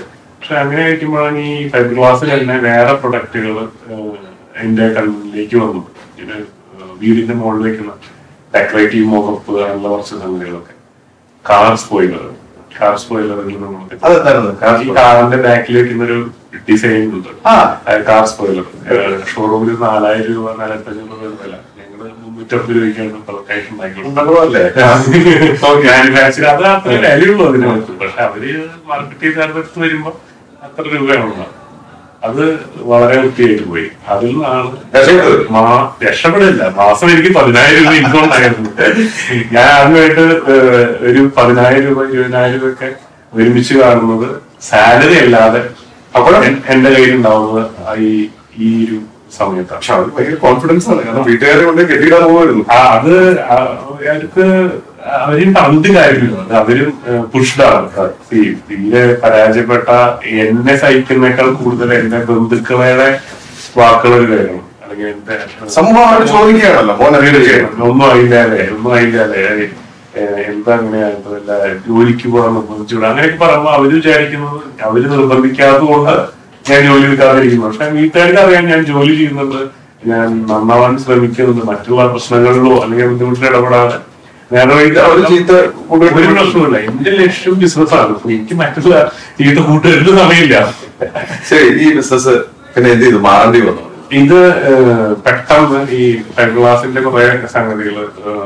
A: പക്ഷെ അങ്ങനെ കഴിക്കുമ്പോഴാണ് ഈ ഫൈബർ ഗ്ലാസ് തന്നെ വേറെ പ്രൊഡക്റ്റുകൾ എന്റെ കണ്ണിലേക്ക് വന്നു ഇത് വീടിന്റെ മുകളിൽ വെക്കുന്ന ഡെക്കറേറ്റീവ് മോഹപ്പ് അങ്ങനെയുള്ള കുറച്ച് സംഗതികളൊക്കെ കാർ സ്പോയിലർ കാർ സ്പോയിലറുകൾ നമ്മൾ
B: അതെന്തായിരുന്നു car
A: ഈ കാറിന്റെ ബാക്കിൽ വെക്കുന്ന ഒരു ഡിസൈൻ ഉണ്ട്
B: ആ.
A: കാർ സ്പോയിലർ ഷോറൂമിൽ നാലായിരം രൂപ നാലായിരത്തി അഞ്ഞൂറ് രൂപ വില ഞങ്ങള് മുന്നൂറ്റമ്പത് രൂപയ്ക്കാണ് പ്രൊഡക്ടേഷൻ ഉണ്ടാക്കിയുള്ളത്
B: ഉണ്ടല്ലേ
A: മാനുഫാക്ചർ അത് അത്ര വിലയുള്ളൂ അതിനകത്ത് പക്ഷെ അവര് മാർക്കറ്റ് ചെയ്ത് വരുമ്പോ അത്ര രൂപയാണുള്ളത് അത് വളരെ വൃത്തിയായിട്ട് പോയി അതിൽ നിന്നാണ്
B: രക്ഷപ്പെട്ടത്?
A: മാ- രക്ഷപ്പെടില്ല മാസം എനിക്ക് പതിനായിരം രൂപ ഇൻകം ഉണ്ടായിരുന്നു ഞാൻ ആദ്യമായിട്ട് ഏഹ്, ഒരു പതിനായിരം രൂപ ഇരുപതിനായിരം രൂപ ഒക്കെ ഒരുമിച്ച് കാണുന്നത് സാലറി അല്ലാതെ
B: അപ്പോൾ
A: എൻ- എന്റെ കയ്യിൽ ഉണ്ടാവുന്നത് ഈ ഈ ഒരു സമയത്താണ്
B: പക്ഷെ അവർക്ക് ഭയങ്കര കോൺഫിഡൻസ് ആണ് കാരണം വീട്ടുകാരെ കൊണ്ട് കെട്ടിയിടാൻ പോകുമായിരുന്നു
A: ആ, അത് ആ, അവർക്ക് അവരും പറഞ്ഞിട്ട് കാര്യമില്ല അത് അവരും പുഷ്ഡാണ് തീരെ പരാജയപ്പെട്ട എന്നെ സഹിക്കുന്നേക്കാൾ കൂടുതൽ എന്റെ ബന്ധുക്കളുടെ വാക്കുകൾ കേൾക്കണം അല്ലെങ്കിൽ എന്റെ
B: സമൂഹം അവരോട് ചോദിക്കുകയാണല്ലോ മോൻ എന്ത് ചെയ്യണം
A: ഒന്നും ആയില്ലാതെ ഒന്നും ആയില്ലാതെ ഏഹ് എന്താ അങ്ങനെയായിരുന്നില്ല ജോലിക്ക് പോകാൻ നിർബന്ധിച്ചുകൂടാ അങ്ങനെയൊക്കെ പറയുമ്പോ അവര് വിചാരിക്കുന്നത് അവര് നിർബന്ധിക്കാത്തത് കൊണ്ട് ഞാൻ ജോലി എടുക്കാതിരിക്കുന്നു പക്ഷെ വീട്ടുകാർക്ക് അറിയാം ഞാൻ ജോലി ചെയ്യുന്നുണ്ട് ഞാൻ നന്നാവാൻ ശ്രമിക്കുന്നുണ്ട് മറ്റുള്ള പ്രശ്നങ്ങളിലോ അല്ലെങ്കിൽ ബുദ്ധിമുട്ടിൽ ഇടപെടാതെ നേരെ വഴിക്ക്
B: അവര് ചീത്ത കൂട്ടുകെട്ട്
A: ഒരു പ്രശ്നമില്ല എന്റെ ലക്ഷ്യം ബിസിനസ്സാണ് എനിക്ക് മറ്റുള്ള ചീത്ത കൂട്ടുകാർക്ക് സമയമില്ല
B: ശരി ഈ ബിസിനസ് പിന്നെ എന്ത് ചെയ്തു മാറേണ്ടി വന്നു
A: ഇത് ഏഹ്, പെട്ടെന്ന് ഈ ഗ്ലാസിന്റെ കുറെ സംഗതികൾ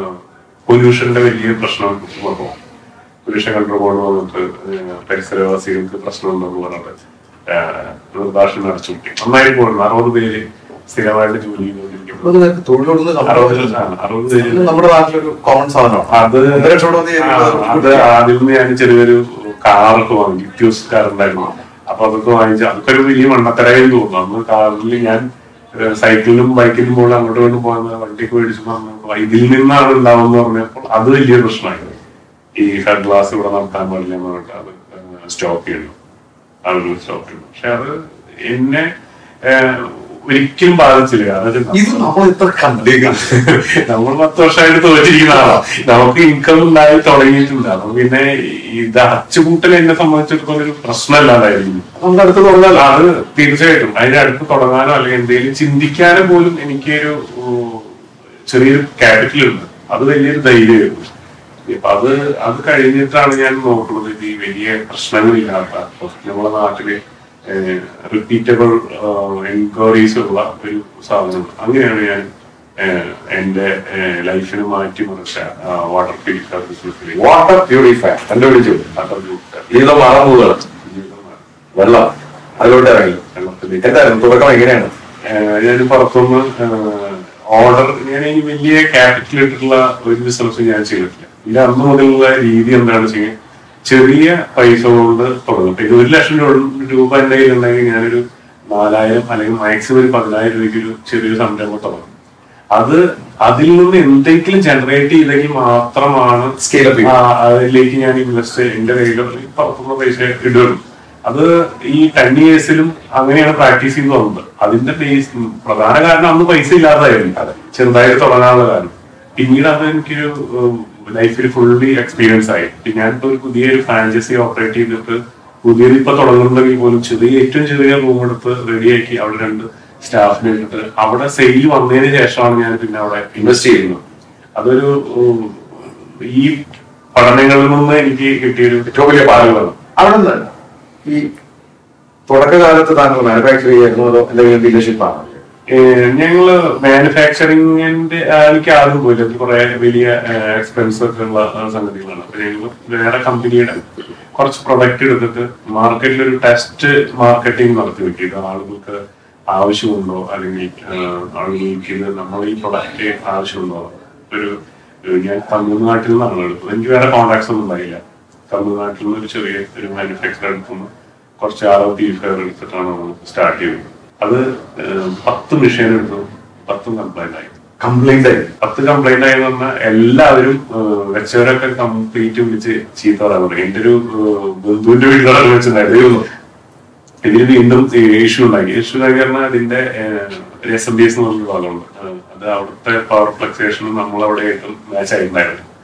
A: പൊല്യൂഷന്റെ വലിയ പ്രശ്നം വന്നു പൊല്യൂഷൻ കൺട്രോൾ ബോർഡ് വന്നിട്ട് ഏഹ്, പരിസരവാസികൾക്ക് പ്രശ്നമുണ്ടെന്ന് പറഞ്ഞിട്ട് ഏഹ്, നിർഭാഷണം അടച്ചു കിട്ടി നന്നായി പോകുന്നു അറുപത് പേര് സ്ഥിരമായിട്ട് ജോലി ചെയ്തുകൊണ്ടിരിക്കുന്നു
B: അറുപത് പേർക്ക് തൊഴിലൊന്നും
A: അറുപത് ആ, അറുപത് പേര്
B: നമ്മുടെ നാട്ടിലൊരു കോമൺ സാധനമാണ്
A: അത്
B: ഒന്ന് രക്ഷപ്പെടാൻ
A: ആ,
B: വിചാരിക്കുന്നത്
A: അത് ആദ്യം ഞാൻ ചെറിയൊരു കാറൊക്കെ വാങ്ങി ലിറ്റ്യൂസ് കാർ ഉണ്ടായിരുന്നു അപ്പൊ അതൊക്കെ വാങ്ങിച്ചു അതൊക്കെ ഒരു വലിയ മണ്ണത്തരായി തോന്നുന്നു അന്ന് കാറിൽ ഞാൻ ഏഹ്, സൈക്കിളിലും ബൈക്കിലും പോലും അങ്ങോട്ടും ഇങ്ങോട്ടും പോകുന്ന വണ്ടിയൊക്കെ മേടിച്ചു പറഞ്ഞപ്പോൾ ഇതിൽ നിന്നാണ് ഉണ്ടാവുന്ന പറഞ്ഞപ്പോൾ അത് വലിയ പ്രശ്നമായി ഈ ഹെഡ് ഗ്ലാസ് ഇവിടെ നടത്താൻ പാടില്ല എന്ന് പറഞ്ഞിട്ട് അത് സ്റ്റോപ്പ് ചെയ്യണം ആളുകൾ സ്റ്റോപ്പ് ചെയ്യണം പക്ഷെ അത് എന്നെ ഏഹ്, ഒരിക്കലും ബാധിച്ചില്ല കാരണം
B: ഇത് നമ്മൾ ഇത്ര കണ്ടേക്കാം
A: നമ്മൾ പത്ത് വർഷമായിട്ട് തോറ്റിരിക്കുന്ന ആളാ നമുക്ക് ഇൻകം ഉണ്ടായി തുടങ്ങിയിട്ടുണ്ട് അപ്പൊ പിന്നെ ഇത് അച്ചുകൂട്ടൽ എന്നെ സംബന്ധിച്ചിടത്തോളം ഒരു പ്രശ്നമല്ലാതായിരിക്കും
B: നമ്മുടെ അടുത്ത് തുടങ്ങാൻ
A: അത് തീർച്ചയായിട്ടും അതിന്റെ അടുത്ത് തുടങ്ങാനോ അല്ലെങ്കിൽ എന്തെങ്കിലും ചിന്തിക്കാനോ പോലും എനിക്കൊരു ഉം, ചെറിയൊരു ക്യാപിറ്റൽ ഉണ്ട് അത് വലിയൊരു ധൈര്യമായിരുന്നു അപ്പൊ അത് അത് കഴിഞ്ഞിട്ടാണ് ഞാൻ നോക്കുന്നത് ഇത് ഈ വലിയ പ്രശ്നങ്ങളില്ലാത്ത നമ്മുടെ നാട്ടില് റിപ്പീറ്റബിൾ എൻക്വയറീസ് ഉള്ള ഒരു സാധനം അങ്ങനെയാണ് ഞാൻ ഏഹ്, എന്റെ ലൈഫിന് മാറ്റി മറിച്ച വാട്ടർ പ്യൂരിഫയർ ബിസിനസ്സിലേക്ക്
B: വാട്ടർ പ്യൂരിഫയർ കണ്ടുപിടിച്ചു
A: വാട്ടർ പ്യൂരിഫയർ
B: ഇത് മറന്നുകൾ വെള്ളം അതിലോട്ട് ഇറങ്ങി
A: വെള്ളത്തിലേക്ക്
B: എന്തായിരുന്നു തുടക്കം എങ്ങനെയാണ്
A: ഞാൻ പുറത്തുനിന്ന് ഓർഡർ ഞാൻ ഈ വലിയ ക്യാപിറ്റൽ ഇട്ടിട്ടുള്ള ഒരു ബിസിനസ് ഞാൻ ചെയ്തിട്ടില്ല ഇത് അന്ന് മുതലുള്ള രീതി എന്താണ് വെച്ചാൽ ചെറിയ പൈസ കൊണ്ട് തുടങ്ങും ഇപ്പൊ ഇത് ഒരു ലക്ഷം രൂപ- രൂപ എന്റെ കയ്യിലുണ്ടെങ്കിൽ ഞാനൊരു നാലായിരം അല്ലെങ്കിൽ മാക്സിമം ഒരു പതിനായിരം രൂപയ്ക്ക് ഒരു ചെറിയൊരു സംരംഭം തുടങ്ങും അത് അതിൽ നിന്ന് എന്തെങ്കിലും ജനറേറ്റ് ചെയ്തെങ്കിൽ മാത്രമാണ്
B: Scale up ചെയ്യും.
A: ആ, അതിലേക്ക് ഞാൻ ഇൻവെസ്റ്റ് എന്റെ കയ്യിൽ പുറത്തുനിന്ന് പൈസ ഇടുകയുള്ളൂ അത് ഈ ടെൻ ഇയേഴ്സിലും അങ്ങനെയാണ് പ്രാക്ടീസ് ചെയ്ത് വന്നത് അതിന്റെ ബേസ് പ്രധാന കാരണം അന്ന് പൈസ ഇല്ലാതായിരുന്നു ചെറുതായിട്ട് തുടങ്ങാനുള്ള കാരണം പിന്നീട് അത് എനിക്കൊരു ലൈഫിൽ ഫുള്ളി എക്സ്പീരിയൻസ് ആയി പിന്നെ ഞാനിപ്പോ ഒരു പുതിയൊരു ഫ്രാഞ്ചൈസി ഓപ്പറേറ്റ് ചെയ്തിട്ട് പുതിയത് ഇപ്പൊ തുടങ്ങുന്നുണ്ടെങ്കിൽ പോലും ചെറിയ ഏറ്റവും ചെറിയ റൂം എടുത്ത് റെഡിയാക്കി അവിടെ രണ്ട് സ്റ്റാഫിനെ ഇട്ടിട്ട് അവിടെ സെയിൽ വന്നതിന് ശേഷമാണ് ഞാൻ പിന്നെ അവിടെ ഇൻവെസ്റ്റ് ചെയ്യുന്നത് അതൊരു ഉം, ഈ പഠനങ്ങളിൽ നിന്ന് എനിക്ക് കിട്ടിയൊരു
B: ഏറ്റവും വലിയ പാഠങ്ങളാണ് അവിടെ നിന്ന് ഈ തുടക്കകാലത്ത് താങ്കൾ മാനുഫാക്ചർ ചെയ്യായിരുന്നു അതോ എന്തെങ്കിലും ഡീലർഷിപ്പ് ആണോ
A: ഏഹ് ഞങ്ങള് മാനുഫാക്ചറിങ്ങിന്റെ എനിക്ക് ആദ്യം പോയില്ല എനിക്ക് കുറെ വലിയ എക്സ്പെൻസ് ഒക്കെ ഉള്ള ആ, സംഗതികളാണ് അപ്പൊ ഞങ്ങൾ വേറെ കമ്പനിയുടെ കുറച്ച് പ്രൊഡക്റ്റ് എടുത്തിട്ട് മാർക്കറ്റിൽ ഒരു ടെസ്റ്റ് മാർക്കറ്റിംഗ് നടത്തി വെക്കിയത് ആളുകൾക്ക് ആവശ്യമുണ്ടോ അല്ലെങ്കിൽ ഏഹ്, ആളുകൾക്ക് ഇത് നമ്മൾ ഈ പ്രൊഡക്റ്റ് ആവശ്യമുണ്ടോ ഒരു ഒരു ഞാൻ തമിഴ്നാട്ടിൽ നിന്നാണ് എടുത്തത് എനിക്ക് വേറെ കോൺടാക്ട്സ് ഒന്നും ഉണ്ടായില്ല തമിഴ്നാട്ടിൽ നിന്ന് ഒരു ചെറിയ ഒരു മാനുഫാക്ചർ എടുത്തുനിന്ന് കുറച്ച് ആറോ പ്യൂരിഫയർ എടുത്തിട്ടാണ് നമ്മൾ സ്റ്റാർട്ട് ചെയ്തത് അത് ഏഹ്, പത്ത് മെഷീൻ എടുത്തു പത്തും കംപ്ലൈന്റ് ആയി
B: കംപ്ലൈന്റ് ആയി
A: പത്ത് കംപ്ലൈന്റ് ആയി പറഞ്ഞാൽ എല്ലാവരും ഏഹ്, വെച്ചവരൊക്കെ കംപ്ലീറ്റ് വിളിച്ച് ചീത്ത പറയാൻ തുടങ്ങി എന്റെ ഒരു ഏഹ്, ബന്ധുവിന്റെ വീട്ടിലാണ് വെച്ചിട്ടുണ്ടായിരുന്നു ഇതിൽ വീണ്ടും ഇഷ്യൂ ഉണ്ടാക്കി ഇഷ്യൂ ഉണ്ടാക്കി പറഞ്ഞാൽ അതിന്റെ എസ് എം ബി എസ് എന്ന് പറഞ്ഞൊരു ഭാഗമുണ്ട് ഏഹ്, അത് അവിടുത്തെ പവർ ഫ്ലക്സുവേഷനും നമ്മളവിടെ ആയിട്ടും മാച്ച് ആയിട്ടുണ്ടായിരുന്നു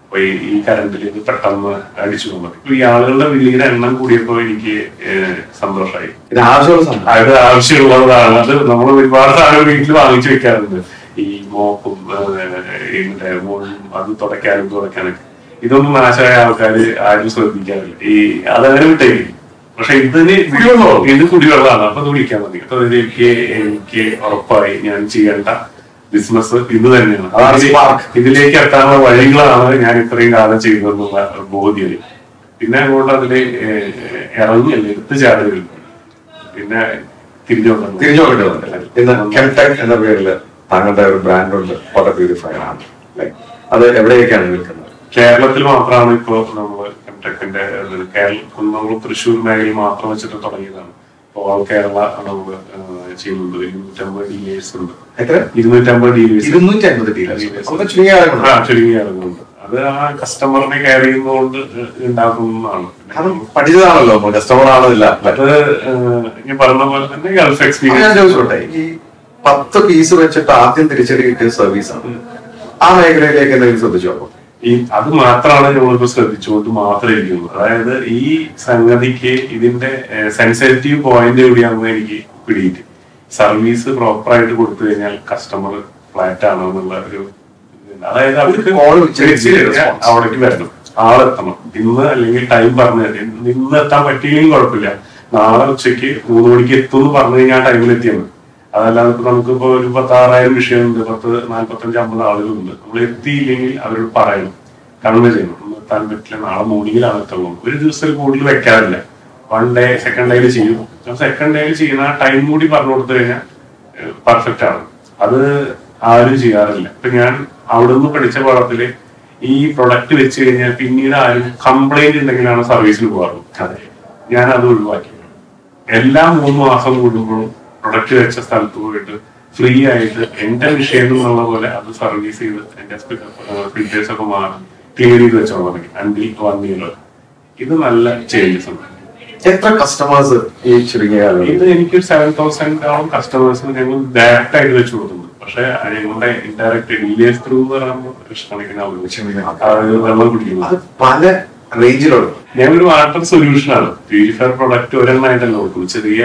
A: അപ്പൊ ഈ ഈ കറണ്ടിൽ ഇത് പെട്ടെന്ന് അടിച്ചു പോകുന്നത് ഇപ്പൊ ഈ ആളുകളുടെ വിളിയുടെ എണ്ണം കൂടിയപ്പോ എനിക്ക് ഏഹ്, സന്തോഷമായി
B: ഇത് ആവശ്യമുള്ള സാധനം
A: അത് ആവശ്യമുള്ളതാണ് അത് നമ്മൾ ഒരുപാട് സാധനം വീട്ടിൽ വാങ്ങിച്ചു വെക്കാറുണ്ട് ഈ മോപ്പും ഇതിന്റെ മോളും അത് തുടയ്ക്കാനും തുടയ്ക്കാനൊക്കെ ഇതൊന്നും നാശമായ ആൾക്കാർ ആരും ശ്രദ്ധിക്കാറില്ല ഈ അതങ്ങനെ വിട്ടേക്കും പക്ഷെ ഇതിന്
B: കുടിവെള്ളമാണോ?
A: ഇത് കുടിവെള്ളമാണ് അപ്പൊ അത് വിളിക്കാൻ മതി അപ്പൊ ഇത് എനിക്ക് എനിക്ക് ഉറപ്പായി ഞാൻ ചെയ്യേണ്ട ബിസിനസ് ഇത് തന്നെയാണ്
B: അതാണ്
A: ഇതില്
B: spark.
A: ഇതിലേക്ക് എത്താനുള്ള വഴികളാണ് ഞാൻ ഇത്രയും കാലം ചെയ്തതെന്നുള്ള ബോധ്യം പിന്നെ അങ്ങോട്ട് അതില് ഏഹ്, ഇറങ്ങിയല്ലേ എടുത്ത് ചാടുകയുള്ളൂ പിന്നെ തിരിഞ്ഞു നോക്കണം
B: തിരിഞ്ഞു നോക്കേണ്ടതുണ്ട് ഇന്ന് കെംടെക് എന്ന പേരിൽ താങ്കളുടെ ഒരു ബ്രാൻഡ് ഉണ്ട് വാട്ടർ പ്യൂരിഫയർ ആണ് അല്ലേ? അത് എവിടെയൊക്കെയാണ് വിൽക്കുന്നത്
A: കേരളത്തിൽ മാത്രമാണ് ഇപ്പോ നമ്മൾ എംടെക്കിന്റെ കേരളം നമ്മൾ തൃശ്ശൂർ മേഖലയിൽ മാത്രം വെച്ചിട്ട് തുടങ്ങിയതാണ് ഇപ്പോൾ ഓൾ കേരള നമ്മൾ ചെയ്യുന്നുണ്ട് ഇരുന്നൂറ്റമ്പത് ഡീലേഴ്സ് ഉണ്ട്
B: എത്ര
A: ഇരുന്നൂറ്റമ്പത് ഡീലേഴ്സ്
B: ഇരുന്നൂറ്റി അൻപത് ഡീലേഴ്സ് അതൊക്കെ ചുരുങ്ങിയ കാലമാണ്
A: ആ ചുരുങ്ങി ഇറങ്ങുന്നുണ്ട് അത് ആ കസ്റ്റമറിനെ കെയർ ചെയ്യുന്നതുകൊണ്ട് ഉണ്ടാക്കുന്നതാണ്
B: കാരണം പഠിച്ചതാണല്ലോ നമ്മൾ കസ്റ്റമർ ആണെന്നില്ല അല്ലേ?
A: അത് ഏഹ്, ഞാൻ പറഞ്ഞ പോലെ തന്നെ ഗൾഫ്
B: അപ്പൊ ഞാൻ
A: എക്സ്പീരിയൻസ്
B: ചോദിച്ചോട്ടെ ഈ പത്ത് പീസ് വെച്ചിട്ട് ആദ്യം തിരിച്ചടി കിട്ടിയ സർവീസ് ആണ് ആ മേഖലയിലേക്ക് എന്തെങ്കിലും ശ്രദ്ധിച്ചു അപ്പൊ
A: ഈ അത് മാത്രമാണ് നമ്മളിപ്പോ ശ്രദ്ധിച്ചുകൊണ്ട് മാത്രം ഇരിക്കുന്നത് അതായത് ഈ സംഗതിക്ക് ഇതിന്റെ സെൻസിറ്റീവ് പോയിന്റ് എവിടെയാണെന്ന് എനിക്ക് പിടിയിട്ട് സർവീസ് പ്രോപ്പർ ആയിട്ട് കൊടുത്തു കഴിഞ്ഞാൽ കസ്റ്റമർ ഫ്ലാറ്റ് ആണോ എന്നുള്ള ഒരു ഇതുണ്ട്. അതായത് അവർക്ക്
B: call വിളിച്ച്
A: വിളിച്ച് കഴിഞ്ഞാൽ അവിടേക്ക് വരണം ആളെത്തണം ഇന്ന് അല്ലെങ്കിൽ ടൈം പറഞ്ഞു തരും ഇന്ന് എത്താൻ പറ്റിയില്ലെങ്കിൽ കുഴപ്പമില്ല നാളെ ഉച്ചയ്ക്ക് മൂന്ന് മണിക്ക് എത്തും എന്ന് പറഞ്ഞു കഴിഞ്ഞാൽ ആ ടൈമിൽ എത്തിയാൽ മതി അതല്ലാതെ ഇപ്പൊ നമുക്കിപ്പോ ഒരു പത്താറായിരം വിഷയമുണ്ട് പത്ത് നാല്പത്തഞ്ച് അമ്പത് ആളുകളുണ്ട് നമ്മൾ എത്തിയില്ലെങ്കിൽ അവരോട് പറയണം കൺവേ ചെയ്യണം ഒന്ന് എത്താൻ പറ്റില്ല നാളെ മോർണിംഗിലാണ് എത്തുള്ളൂ ഒരു ദിവസത്തിൽ കൂടുതൽ വെക്കാറില്ല വൺ ഡേ സെക്കൻഡ് ഡേയിൽ ചെയ്യും സെക്കൻഡ് ഡേയിൽ ചെയ്യുന്ന ടൈം കൂടി പറഞ്ഞു കൊടുത്തു കഴിഞ്ഞാൽ പെർഫെക്റ്റ് ആണ് അത് ആരും ചെയ്യാറില്ല ഇപ്പൊ ഞാൻ അവിടുന്ന് പഠിച്ച പാഠത്തില് ഈ പ്രൊഡക്റ്റ് വെച്ച് കഴിഞ്ഞാൽ പിന്നീട് ആരും കംപ്ലൈന്റ് ഉണ്ടെങ്കിലാണ് സർവീസിന് പോകാറുള്ളത് ഞാൻ അത് ഒഴിവാക്കി എല്ലാ മൂന്ന് മാസം കൂടുമ്പോഴും പ്രൊഡക്റ്റ് വെച്ച സ്ഥലത്ത് പോയിട്ട് ഫ്രീ ആയിട്ട് എന്റെ വിഷയം എന്നുള്ള പോലെ അത് സർവീസ് ചെയ്ത് എന്റെ ഫിൽറ്റേഴ്സ് ഒക്കെ മാറി ക്ലിയർ ചെയ്ത് വെച്ചോളാം തുടങ്ങി അണ്ടിൽ വൺ ഇയർ ഇത് നല്ല ചേഞ്ചസ് ഉണ്ട്
B: എത്ര കസ്റ്റമേഴ്സ് ഈ ചുരുങ്ങിയ കാലം
A: ഇത് എനിക്ക് സെവൻ തൗസൻഡോളം കസ്റ്റമേഴ്സിന് ഞങ്ങൾ ഡയറക്റ്റ് ആയിട്ട് വെച്ച് കൊടുക്കുന്നുണ്ട് പക്ഷെ ഞങ്ങളുടെ ഇൻഡയറക്റ്റ് ഡീലേഴ്സ് ത്രൂ എന്ന് പറയുമ്പോൾ ലക്ഷക്കണക്കിന് ആളുകൾ അത് വെള്ളം കുടിക്കുന്നത്
B: അത് പല റേഞ്ചിലുള്ള
A: ഞങ്ങളൊരു വാട്ടർ സൊല്യൂഷൻ ആണ് പ്യൂരിഫയർ പ്രൊഡക്റ്റ് ഒരെണ്ണമായിട്ടല്ല കൊടുക്കും ചെറിയ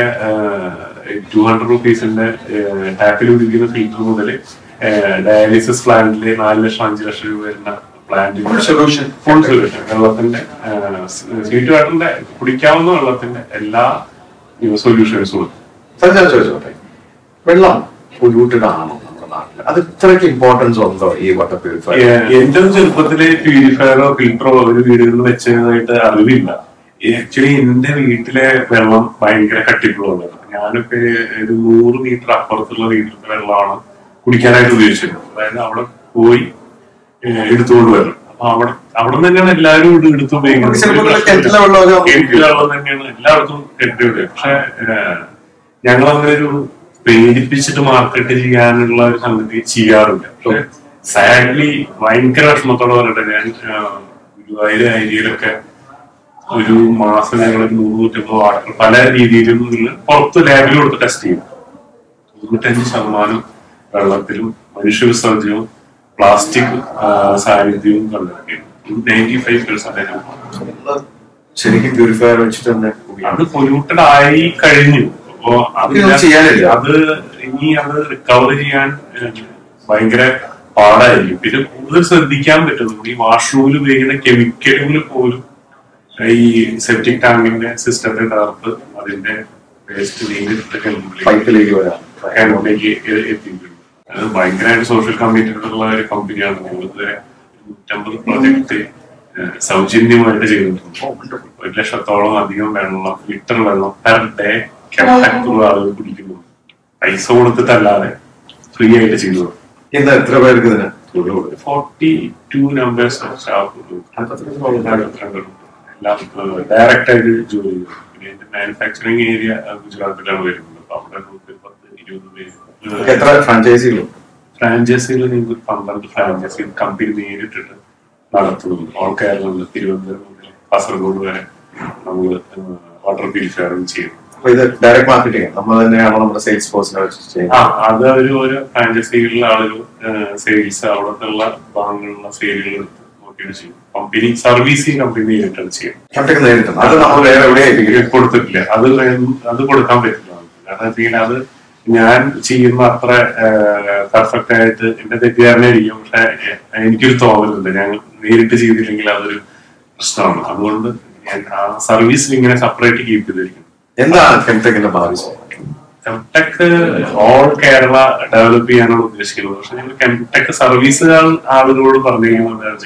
A: ടു ഹൺഡ്രഡ് റുപ്പീസിന്റെ ടാപ്പിൽ പിടിക്കുന്ന ഫിൽറ്റർ മുതൽ ഡയാലിസിസ് പ്ലാന്റില് നാല് ലക്ഷം അഞ്ച് ലക്ഷം രൂപ വരുന്ന plant
B: Full solution.
A: Full solution വെള്ളത്തിന്റെ സ്വീറ്റ് വാട്ടറിന്റെ കുടിക്കാവുന്ന വെള്ളത്തിന്റെ എല്ലാ സൊല്യൂഷൻസും ഉണ്ട്
B: സാർ ഞാൻ ചോദിച്ചോട്ടെ വെള്ളം പൊല്യൂട്ടഡ് ആണോ നമ്മുടെ നാട്ടിൽ അത് ഇത്രയ്ക്ക് ഇമ്പോർട്ടൻസ് ഉണ്ടോ ഈ വാട്ടർ പ്യൂരിഫയർ
A: ഏഹ് എന്റെ ചെറുപ്പത്തില് പ്യൂരിഫയറോ ഫിൽറ്ററോ ഒരു വീടുകളിൽ വെച്ചതായിട്ട് അറിവില്ല ആക്ച്വലി എന്റെ വീട്ടിലെ വെള്ളം ഭയങ്കര കട്ടിപ്പുള്ളതാണ് ഞാനൊക്കെ ഒരു നൂറ് മീറ്റർ അപ്പുറത്തുള്ള വീട്ടിലത്തെ വെള്ളമാണ് കുടിക്കാനായിട്ട് ഉപയോഗിച്ചിരുന്നത് അതായത് അവിടെ പോയി ഏഹ് എടുത്തുകൊണ്ട് വരണം അപ്പൊ അവിടെ അവിടെ നിന്ന് തന്നെയാണ് എല്ലാവരും ഇത് എടുത്ത്
B: നമുക്ക് ചിലപ്പോൾ ഇവിടെ കിണറ്റിലെ വെള്ളമൊക്കെ നമുക്ക്
A: കിണറ്റിലെ വെള്ളം തന്നെയാണ് എല്ലായിടത്തും കിണറ്റിലെ പക്ഷെ ഞങ്ങൾ അങ്ങനെ ഒരു പ്രേരിപ്പിച്ചിട്ട് മാർക്കറ്റ് ചെയ്യാനുള്ള ഒരു സംഗതി ചെയ്യാറില്ല പക്ഷെ സാഡ്ലി ഭയങ്കര വിഷമത്തോടെ പറഞ്ഞിട്ട് ഞാൻ ആ, ഗുരുവായൂർ ഏരിയയിലൊക്കെ ഒരു മാസം ഞങ്ങൾ നൂറ്റമ്പത് വാട്ടർ പല രീതിയിലും നിന്ന് പുറത്ത് ലാബിൽ കൊടുത്ത് ടെസ്റ്റ് ചെയ്യും തൊണ്ണൂറ്റഞ്ച് ശതമാനം വെള്ളത്തിലും മനുഷ്യ വിസർജ്യവും പ്ലാസ്റ്റിക് സാന്നിധ്യവും കണ്ടെത്തി നയൻറ്റി ഫൈവ് പെർസെന്റേജ്
B: ശരിക്കും പ്യൂരിഫയർ വെച്ചിട്ട് തന്നെ കുടിക്കണം.
A: അത് പൊല്യൂട്ടഡ് ആയി കഴിഞ്ഞു അപ്പോ അത്
B: ഇതൊന്നും ചെയ്യാനില്ല.
A: അത് ഇനി അത് റിക്കവർ ചെയ്യാൻ ഏഹ്, ഭയങ്കര പാടായിരിക്കും പിന്നെ കൂടുതൽ ശ്രദ്ധിക്കാൻ പറ്റും ഈ വാഷ്റൂമിൽ ഉപയോഗിക്കുന്ന കെമിക്കലുകൾ പോലും ഈ സെപ്റ്റിക് ടാങ്കിന്റെ സിസ്റ്റത്തെ തകർത്ത് അതിന്റെ വേസ്റ്റ് നേരിട്ട്
B: പൈപ്പിലേക്ക് വരാം
A: ക്യാനോണിലേക്ക് എത്തിയിട്ടുണ്ട് അത് ഭയങ്കരമായിട്ട് സോഷ്യൽ കമ്മിറ്റഡ് ഉള്ള ഒരു കമ്പനിയാണ് ഞങ്ങൾ ഇതുവരെ നൂറ്റമ്പത് പ്രോജക്ട് സൗജന്യമായിട്ട് ചെയ്തിട്ടുണ്ട് ഒരു ലക്ഷത്തോളം അധികം വെള്ളം ലിറ്റർ വെള്ളം പെർ ഡേ കെട്ടക്കുള്ള ആളുകൾ കുടിക്കുന്നു പൈസ കൊടുത്തിട്ടല്ലാതെ ഫ്രീ ആയിട്ട് ചെയ്തു
B: ഇന്ന് എത്ര പേർക്ക് ഇതിന് തൊഴിൽ കൊടുക്കും
A: forty two numbers of staff എല്ലാം ഡയറക്റ്റ് ആയിട്ട് ജോലി ചെയ്തു പിന്നെ മാനുഫാക്ചറിങ് ഏരിയ ഗുജറാത്തിലാണ് വരുന്നത് അപ്പൊ അവിടെ നമുക്ക് പത്ത് ഇരുപത് പേര്
B: എത്ര ഫ്രാഞ്ചൈസികളും
A: ഫ്രാഞ്ചൈസികൾ നിങ്ങൾക്ക് പന്ത്രണ്ട് ഫ്രാഞ്ചൈസി കമ്പനി നേരിട്ടിട്ട് നടത്തുന്നുണ്ട് ഓൾ കേരളത്തിൽ തിരുവനന്തപുരം മുതൽ കാസർഗോഡ് വരെ നമ്മൾ വാട്ടർ പ്യൂരിഫയറും ചെയ്യുന്നു
B: അപ്പൊ ഇത് ഡയറക്ട് മാർക്കറ്റിംഗ് നമ്മൾ തന്നെയാണോ നമ്മുടെ സെയിൽസ് ഫോഴ്സിനെ വെച്ച് ചെയ്യുന്നത്
A: ആ അത് ഒരു ഓരോ ഫ്രാഞ്ചൈസികളിലെ ആളുകൾ സെയിൽസ് അവിടത്തുള്ള ഭാഗങ്ങളിലുള്ള സെയിലുകൾ പ്രൊക്യൂർ ചെയ്യും കമ്പനി സർവീസ് കമ്പനി നേരിട്ടാണ് ചെയ്യുന്നത്
B: ക്യാപ്റ്റൻ നേരിട്ടുണ്ട് അത് നമ്മൾ വേറെ എവിടെയായിരിക്കും
A: കൊടുത്തിട്ടില്ല അത് വേ- അത് കൊടുക്കാൻ പറ്റില്ല നമുക്ക്. കാരണം വെച്ചാൽ അത് ഞാൻ ചെയ്യുന്ന അത്ര പെർഫെക്റ്റ് ആയിട്ട് എന്റെ തെറ്റുകാരനായിരിക്കും പക്ഷെ എ- എനിക്കൊരു തോന്നലുണ്ട് ഞാൻ നേരിട്ട് ചെയ്തില്ലെങ്കിൽ അതൊരു പ്രശ്നമാണ് അതുകൊണ്ട് ഞാൻ ആ സർവീസിൽ ഇങ്ങനെ സെപ്പറേറ്റ് കീപ്പ് ചെയ്തിരിക്കുന്നു
B: എന്താണ് കെംടെക്കിന്റെ ഭാവി
A: കെംടെക് ഓൾ കേരള ഡെവലപ്പ് ചെയ്യാനാണ് ഉദ്ദേശിക്കുന്നത് പക്ഷെ ഞങ്ങൾ കെംടെക് സർവീസുകൾ ആളുകളോട് പറഞ്ഞിരിക്കുന്നത്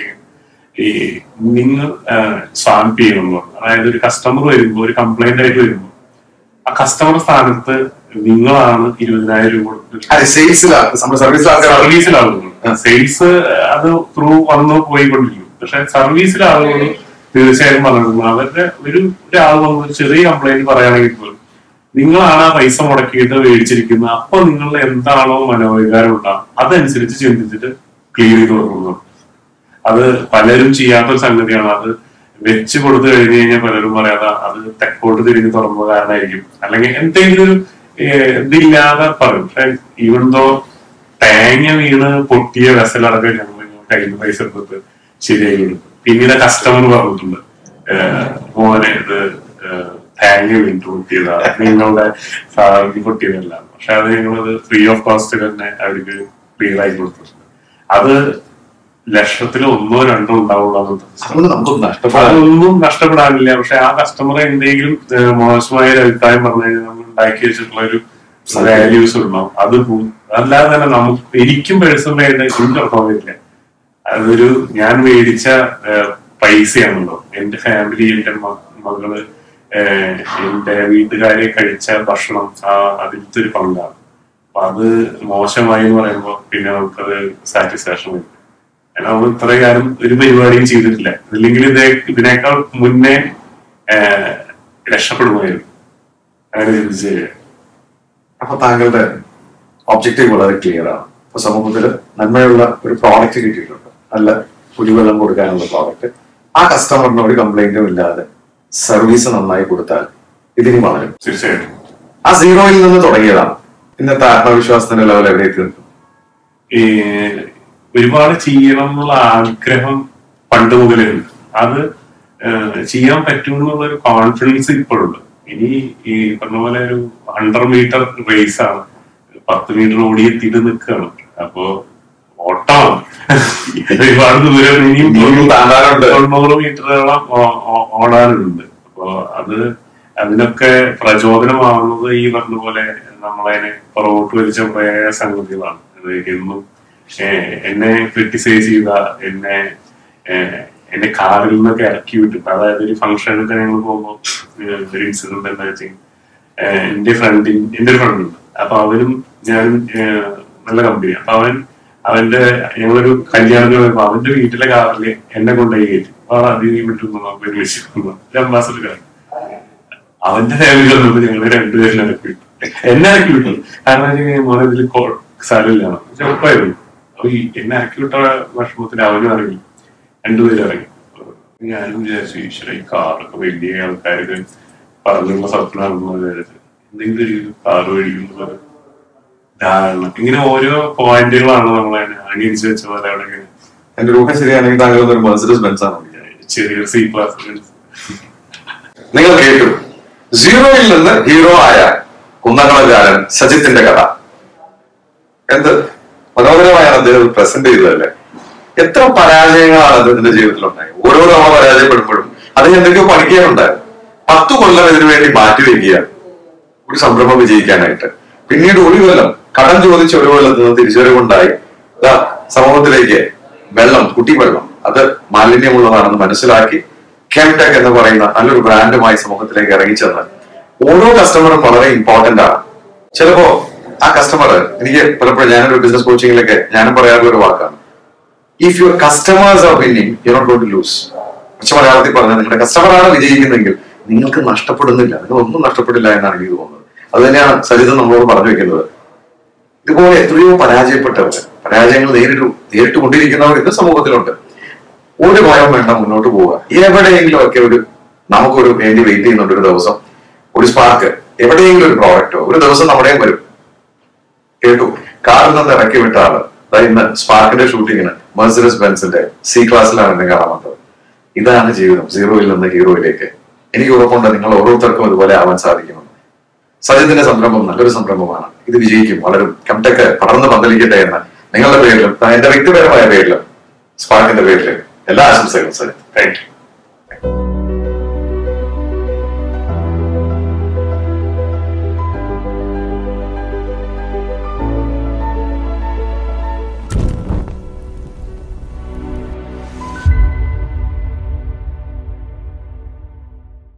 A: ഈ നിങ്ങൾ സ്വാംപ് ചെയ്യണമെന്ന് പറഞ്ഞു അതായത് ഒരു കസ്റ്റമർ വരുമ്പോൾ ഒരു കംപ്ലൈന്റ് ആയിട്ട് വരുമ്പോൾ ആ കസ്റ്റമർ സ്ഥാനത്ത് നിങ്ങളാണ് ഇരുപതിനായിരം രൂപ കൊടുത്തിട്ട്
B: അതെ സെയിൽസിലാണ് നമ്മുടെ സർവീസിൽ ആൾക്കാർ
A: സർവീസിൽ ആളുകൾ സെയിൽസ് അത് ത്രൂ വന്ന് പോയിക്കൊണ്ടിരിക്കും പക്ഷെ സർവീസിൽ ആളുകൾ തീർച്ചയായും പറഞ്ഞിരുന്നു അവരുടെ ഒരു ഒരാൾ വന്ന് ഒരു ചെറിയ കംപ്ലൈന്റ് പറയുകയാണെങ്കിൽ പോലും നിങ്ങളാണ് ആ പൈസ മുടക്കിയിട്ട് മേടിച്ചിരിക്കുന്നത് അപ്പൊ നിങ്ങളുടെ എന്താണോ മനോവികാരം ഉണ്ടാകും അതനുസരിച്ച് ചിന്തിച്ചിട്ട് ക്ലിയർ ചെയ്ത് കൊടുക്കുന്നു അത് പലരും ചെയ്യാത്ത ഒരു സംഗതിയാണ് അത് വെച്ച് കൊടുത്തു കഴിഞ്ഞു കഴിഞ്ഞാൽ പലരും പറയാതെ അത് തെക്കോട്ട് തിരിഞ്ഞ് തുറന്ന കാരണമായിരിക്കും അല്ലെങ്കിൽ എന്തെങ്കിലും ഒരു ഏഹ്, ഇതില്ലാതെ പറയും പക്ഷെ ഈവൻ ദോ തേങ്ങ വീണ് പൊട്ടിയ വെസലടക്കം ഞങ്ങൾ കയ്യിൽ നിന്ന് പൈസ എടുത്തിട്ട് ശരിയായി കൊടുക്കും പിന്നീട് കസ്റ്റമർ പറഞ്ഞിട്ടുണ്ട് ഏഹ്, മോനെ ഇത് ഏഹ്, തേങ്ങ വീണിട്ട് പൊട്ടിയതാ നിങ്ങളുടെ സാധനം പൊട്ടിയതല്ല പക്ഷെ അത് ഞങ്ങളത് ഫ്രീ ഓഫ് കോസ്റ്റ് തന്നെ അവർക്ക് ക്ലിയർ ആയി കൊടുത്തിട്ടുണ്ട് അത് ലക്ഷത്തിൽ ഒന്നോ രണ്ടോ ഉണ്ടാവുള്ളൂ അന്നത്തെ
B: അതുകൊണ്ട് നമുക്ക് നഷ്ടപ്പെടാൻ
A: അതൊന്നും നഷ്ടപ്പെടാനില്ല പക്ഷെ ആ കസ്റ്റമർ എന്തെങ്കിലും ഏഹ്, മോശമായ ഒരു അഭിപ്രായം പറഞ്ഞു കഴിഞ്ഞാൽ നമ്മൾ ഉണ്ടാക്കി വെച്ചിട്ടുള്ള ഒരു വാല്യൂസ് ഉണ്ടാവും അത് പോവും. അല്ലാതെ തന്നെ നമുക്ക് എനിക്കും പേഴ്സണലായിട്ട് എനിക്ക് ഉറപ്പാവില്ല അതൊരു ഞാൻ മേടിച്ച ഏഹ്, പൈസയാണല്ലോ എന്റെ ഫാമിലി എന്റെ മ- മകള് ഏഹ്, എന്റെ വീട്ടുകാരെ കഴിച്ച ഭക്ഷണം ആ അതിലത്തെ ഒരു പങ്കാണ് അപ്പൊ അത് മോശമായി എന്ന് പറയുമ്പോ പിന്നെ നമുക്കത് സാറ്റിസ്ഫാക്ഷൻ വരും കാരണം നമ്മൾ ഇത്രയും കാലം ഒരു പരിപാടിയും ചെയ്തിട്ടില്ല ഇല്ലെങ്കിൽ ഇതേ ഇതിനേക്കാൾ മുന്നേ ഏഹ്, രക്ഷപ്പെടുമായിരുന്നു അങ്ങനെ ചിന്തിച്ച്
B: അപ്പൊ താങ്കളുടെ ഒബ്ജക്റ്റീവ് വളരെ ക്ലിയർ ആണ് അപ്പൊ സമൂഹത്തിൽ നന്മയുള്ള ഒരു പ്രോഡക്റ്റ് കിട്ടിയിട്ടുണ്ട് നല്ല കുടിവെള്ളം കൊടുക്കാനുള്ള പ്രോഡക്റ്റ് ആ കസ്റ്റമറിന് ഒരു കംപ്ലൈന്റും ഇല്ലാതെ സർവീസ് നന്നായി കൊടുത്താൽ ഇതിന് വളരും
A: തീർച്ചയായിട്ടും
B: ആ സീറോയിൽ നിന്ന് തുടങ്ങിയതാണ് ഇന്നത്തെ ആത്മവിശ്വാസത്തിന്റെ ലെവൽ എവിടെ എത്തി നിൽക്കും
A: ഈ ഒരുപാട് ചെയ്യണം എന്നുള്ള ആഗ്രഹം പണ്ട് മുതലേ ഉണ്ട് അത് ഏഹ്, ചെയ്യാൻ പറ്റും എന്നുള്ള ഒരു കോൺഫിഡൻസ് ഇപ്പോഴുണ്ട് ഇനി ഈ പറഞ്ഞ പോലെ ഒരു ഹൺഡ്രഡ് മീറ്റർ റേസ് ആണ് പത്ത് മീറ്റർ ഓടി എത്തിയിട്ട് നിൽക്കുകയാണ് അപ്പോ ഓട്ടമാണ് ഒരുപാട് ദൂരം ഇനിയും
B: ഇനിയും താണ്ടാനുണ്ട്.
A: തൊണ്ണൂറ് മീറ്ററോളം ഓ- ഓ- ഓടാനുണ്ട് അപ്പോ അത് അതിനൊക്കെ പ്രചോദനമാവുന്നത് ഈ പറഞ്ഞ പോലെ നമ്മളതിനെ പുറകോട്ട് വലിച്ച കുറേ സംഗതികളാണ് അത് എന്നും ഏഹ്, എന്നെ ക്രിട്ടിസൈസ് ചെയ്ത എന്നെ ഏഹ്, എന്നെ കാറിൽ നിന്നൊക്കെ ഇറക്കി വിട്ടിട്ട് അതായത് ഒരു ഫംഗ്ഷനൊക്കെ ഞങ്ങൾ പോകുമ്പോൾ ഒരു ഇൻസിഡന്റ് എന്താ വെച്ചാൽ എന്റെ ഫ്രണ്ടിൻ എന്റെ ഒരു ഫ്രണ്ട് ഉണ്ട് അപ്പൊ അവനും ഞാനും ഏഹ്, നല്ല കമ്പനി അപ്പൊ അവൻ അവന്റെ ഞങ്ങളൊരു കല്യാണത്തിന് പോയപ്പോ അവന്റെ വീട്ടിലെ കാറിൽ എന്നെ കൊണ്ടുപോയി കയറ്റി അപ്പൊ അവൻ അധികം വിട്ടു നമുക്ക് വിളിച്ചിരുന്നു ഒരു അംബാസഡർ അവന്റെ ഫാമിലി വന്നപ്പോ ഞങ്ങൾ രണ്ടുപേരും ഇറക്കി വിട്ടു എന്നെ ഇറക്കി വിട്ടു കാരണം വെച്ച് കഴിഞ്ഞാൽ മോനെ ഇതിൽ സ്ഥലമില്ല ചെറുപ്പമായിരുന്നു അപ്പൊ ഈ എന്നെ ഇറക്കി വിട്ട വിഷമത്തിൽ അവനും ഇറങ്ങി രണ്ടുപേരും ഇറങ്ങി ഞാനും വിചാരിച്ചു ഈശ്വര ഈ കാറൊക്കെ വലിയ ആൾക്കാർക്ക് പറഞ്ഞുള്ള സ്വപ്നമാണെന്ന് വിചാരിച്ചു എന്തെങ്കിലും ഒരു കാറ് മേടിക്കുന്നുള്ളത് ധാരണ ഇങ്ങനെ ഓരോ പോയിന്റുകളാണ് നമ്മളെ അണിയിച്ച് വെച്ച പോലെ അവിടെ ഇങ്ങനെ
B: എന്റെ രൂപ ശരിയാണെങ്കിൽ താങ്കൾ ഒരു മെർസിഡസ് ബെൻസ് ആണ്
A: ചെറിയ സി ക്ലാസ്
B: നിങ്ങൾ കേട്ടു സീറോയിൽ നിന്ന് ഹീറോ ആയ കുന്നകളക്കാരൻ സജിത്തിന്റെ കഥ എന്ത് മനോഹരമായാണ് അദ്ദേഹം പ്രസന്റ് ചെയ്തതല്ലേ എത്ര പരാജയങ്ങളാണ് അദ്ദേഹത്തിന്റെ ജീവിതത്തിൽ ഉണ്ടായത് ഓരോ തവണ പരാജയപ്പെടുമ്പോഴും അദ്ദേഹം എന്തൊക്കെയോ പഠിക്കാനുണ്ടായിരുന്നു പത്ത് കൊല്ലം ഇതിനു വേണ്ടി മാറ്റിവെക്കുകയാണ് ഒരു സംരംഭം വിജയിക്കാനായിട്ട് പിന്നീട് ഒരു കൊല്ലം കടം ചോദിച്ച ഒരു കൊല്ലത്ത് നിന്ന് തിരിച്ചുവരവുണ്ടായി ദാ സമൂഹത്തിലേക്ക് വെള്ളം കുട്ടിവെള്ളം അത് മാലിന്യമുള്ളതാണെന്ന് മനസ്സിലാക്കി കെംടെക് എന്ന് പറയുന്ന നല്ലൊരു ബ്രാൻഡുമായി സമൂഹത്തിലേക്ക് ഇറങ്ങിച്ചെന്ന് ഓരോ കസ്റ്റമറും വളരെ ഇമ്പോർട്ടന്റ് ആണ് ചിലപ്പോ ആ കസ്റ്റമർ എനിക്ക് പലപ്പോഴും ഞാനൊരു ബിസിനസ് കോച്ചിങ്ങിലൊക്കെ ഞാനും പറയാറുള്ള ഒരു വാക്കാണ് if your customers are winning you not got to lose പക്ഷെ മലയാളത്തിൽ പറഞ്ഞാൽ നിങ്ങളുടെ കസ്റ്റമറാണ് വിജയിക്കുന്നെങ്കിൽ നിങ്ങൾക്ക് നഷ്ടപ്പെടുന്നില്ല നിങ്ങൾ ഒന്നും നഷ്ടപ്പെടില്ല എന്നാണ് എനിക്ക് തോന്നുന്നത് അത് തന്നെയാണ് സരിത നമ്മളോട് പറഞ്ഞു വെക്കുന്നത് ഇതുപോലെ എത്രയോ പരാജയപ്പെട്ടവർ പരാജയങ്ങൾ നേരിട്ടു നേരിട്ട് കൊണ്ടിരിക്കുന്നവർ ഇന്ന് സമൂഹത്തിലുണ്ട് ഒരു ഭയം വേണ്ട മുന്നോട്ട് പോവുക എവിടെയെങ്കിലും ഒക്കെ ഒരു നമുക്കൊരു വേണ്ടി വെയിറ്റ് ചെയ്യുന്നുണ്ട് ഒരു ദിവസം ഒരു സ്പാർക്ക് എവിടെയെങ്കിലും ഒരു പ്രോഡക്റ്റോ ഒരു ദിവസം നമ്മുടെയും വരും കേട്ടു കാറിൽ നിന്ന് ഇറക്കി വിട്ട ആള് ദാ ഇന്ന് സ്പാർക്കിന്റെ ഷൂട്ടിങ്ങിന് മെർസിഡസ് ബെൻസിന്റെ സി ക്ലാസ്സിലാണ് എന്നെ കാണാൻ വന്നത് ഇതാണ് ജീവിതം സീറോയിൽ നിന്ന് ഹീറോയിലേക്ക് എനിക്ക് ഉറപ്പുണ്ട് നിങ്ങൾ ഓരോരുത്തർക്കും ഇതുപോലെ ആവാൻ സാധിക്കുമെന്ന് സജിത്തിന്റെ സംരംഭം നല്ലൊരു സംരംഭമാണ് ഇത് വിജയിക്കും വളരും കംടെക് പടർന്ന് പന്തലിക്കട്ടെ എന്ന് നിങ്ങളുടെ പേരിലും എന്റെ വ്യക്തിപരമായ പേരിലും സ്പാർക്കിന്റെ പേരിലും എല്ലാ ആശംസകളും സജിത്
A: താങ്ക് യു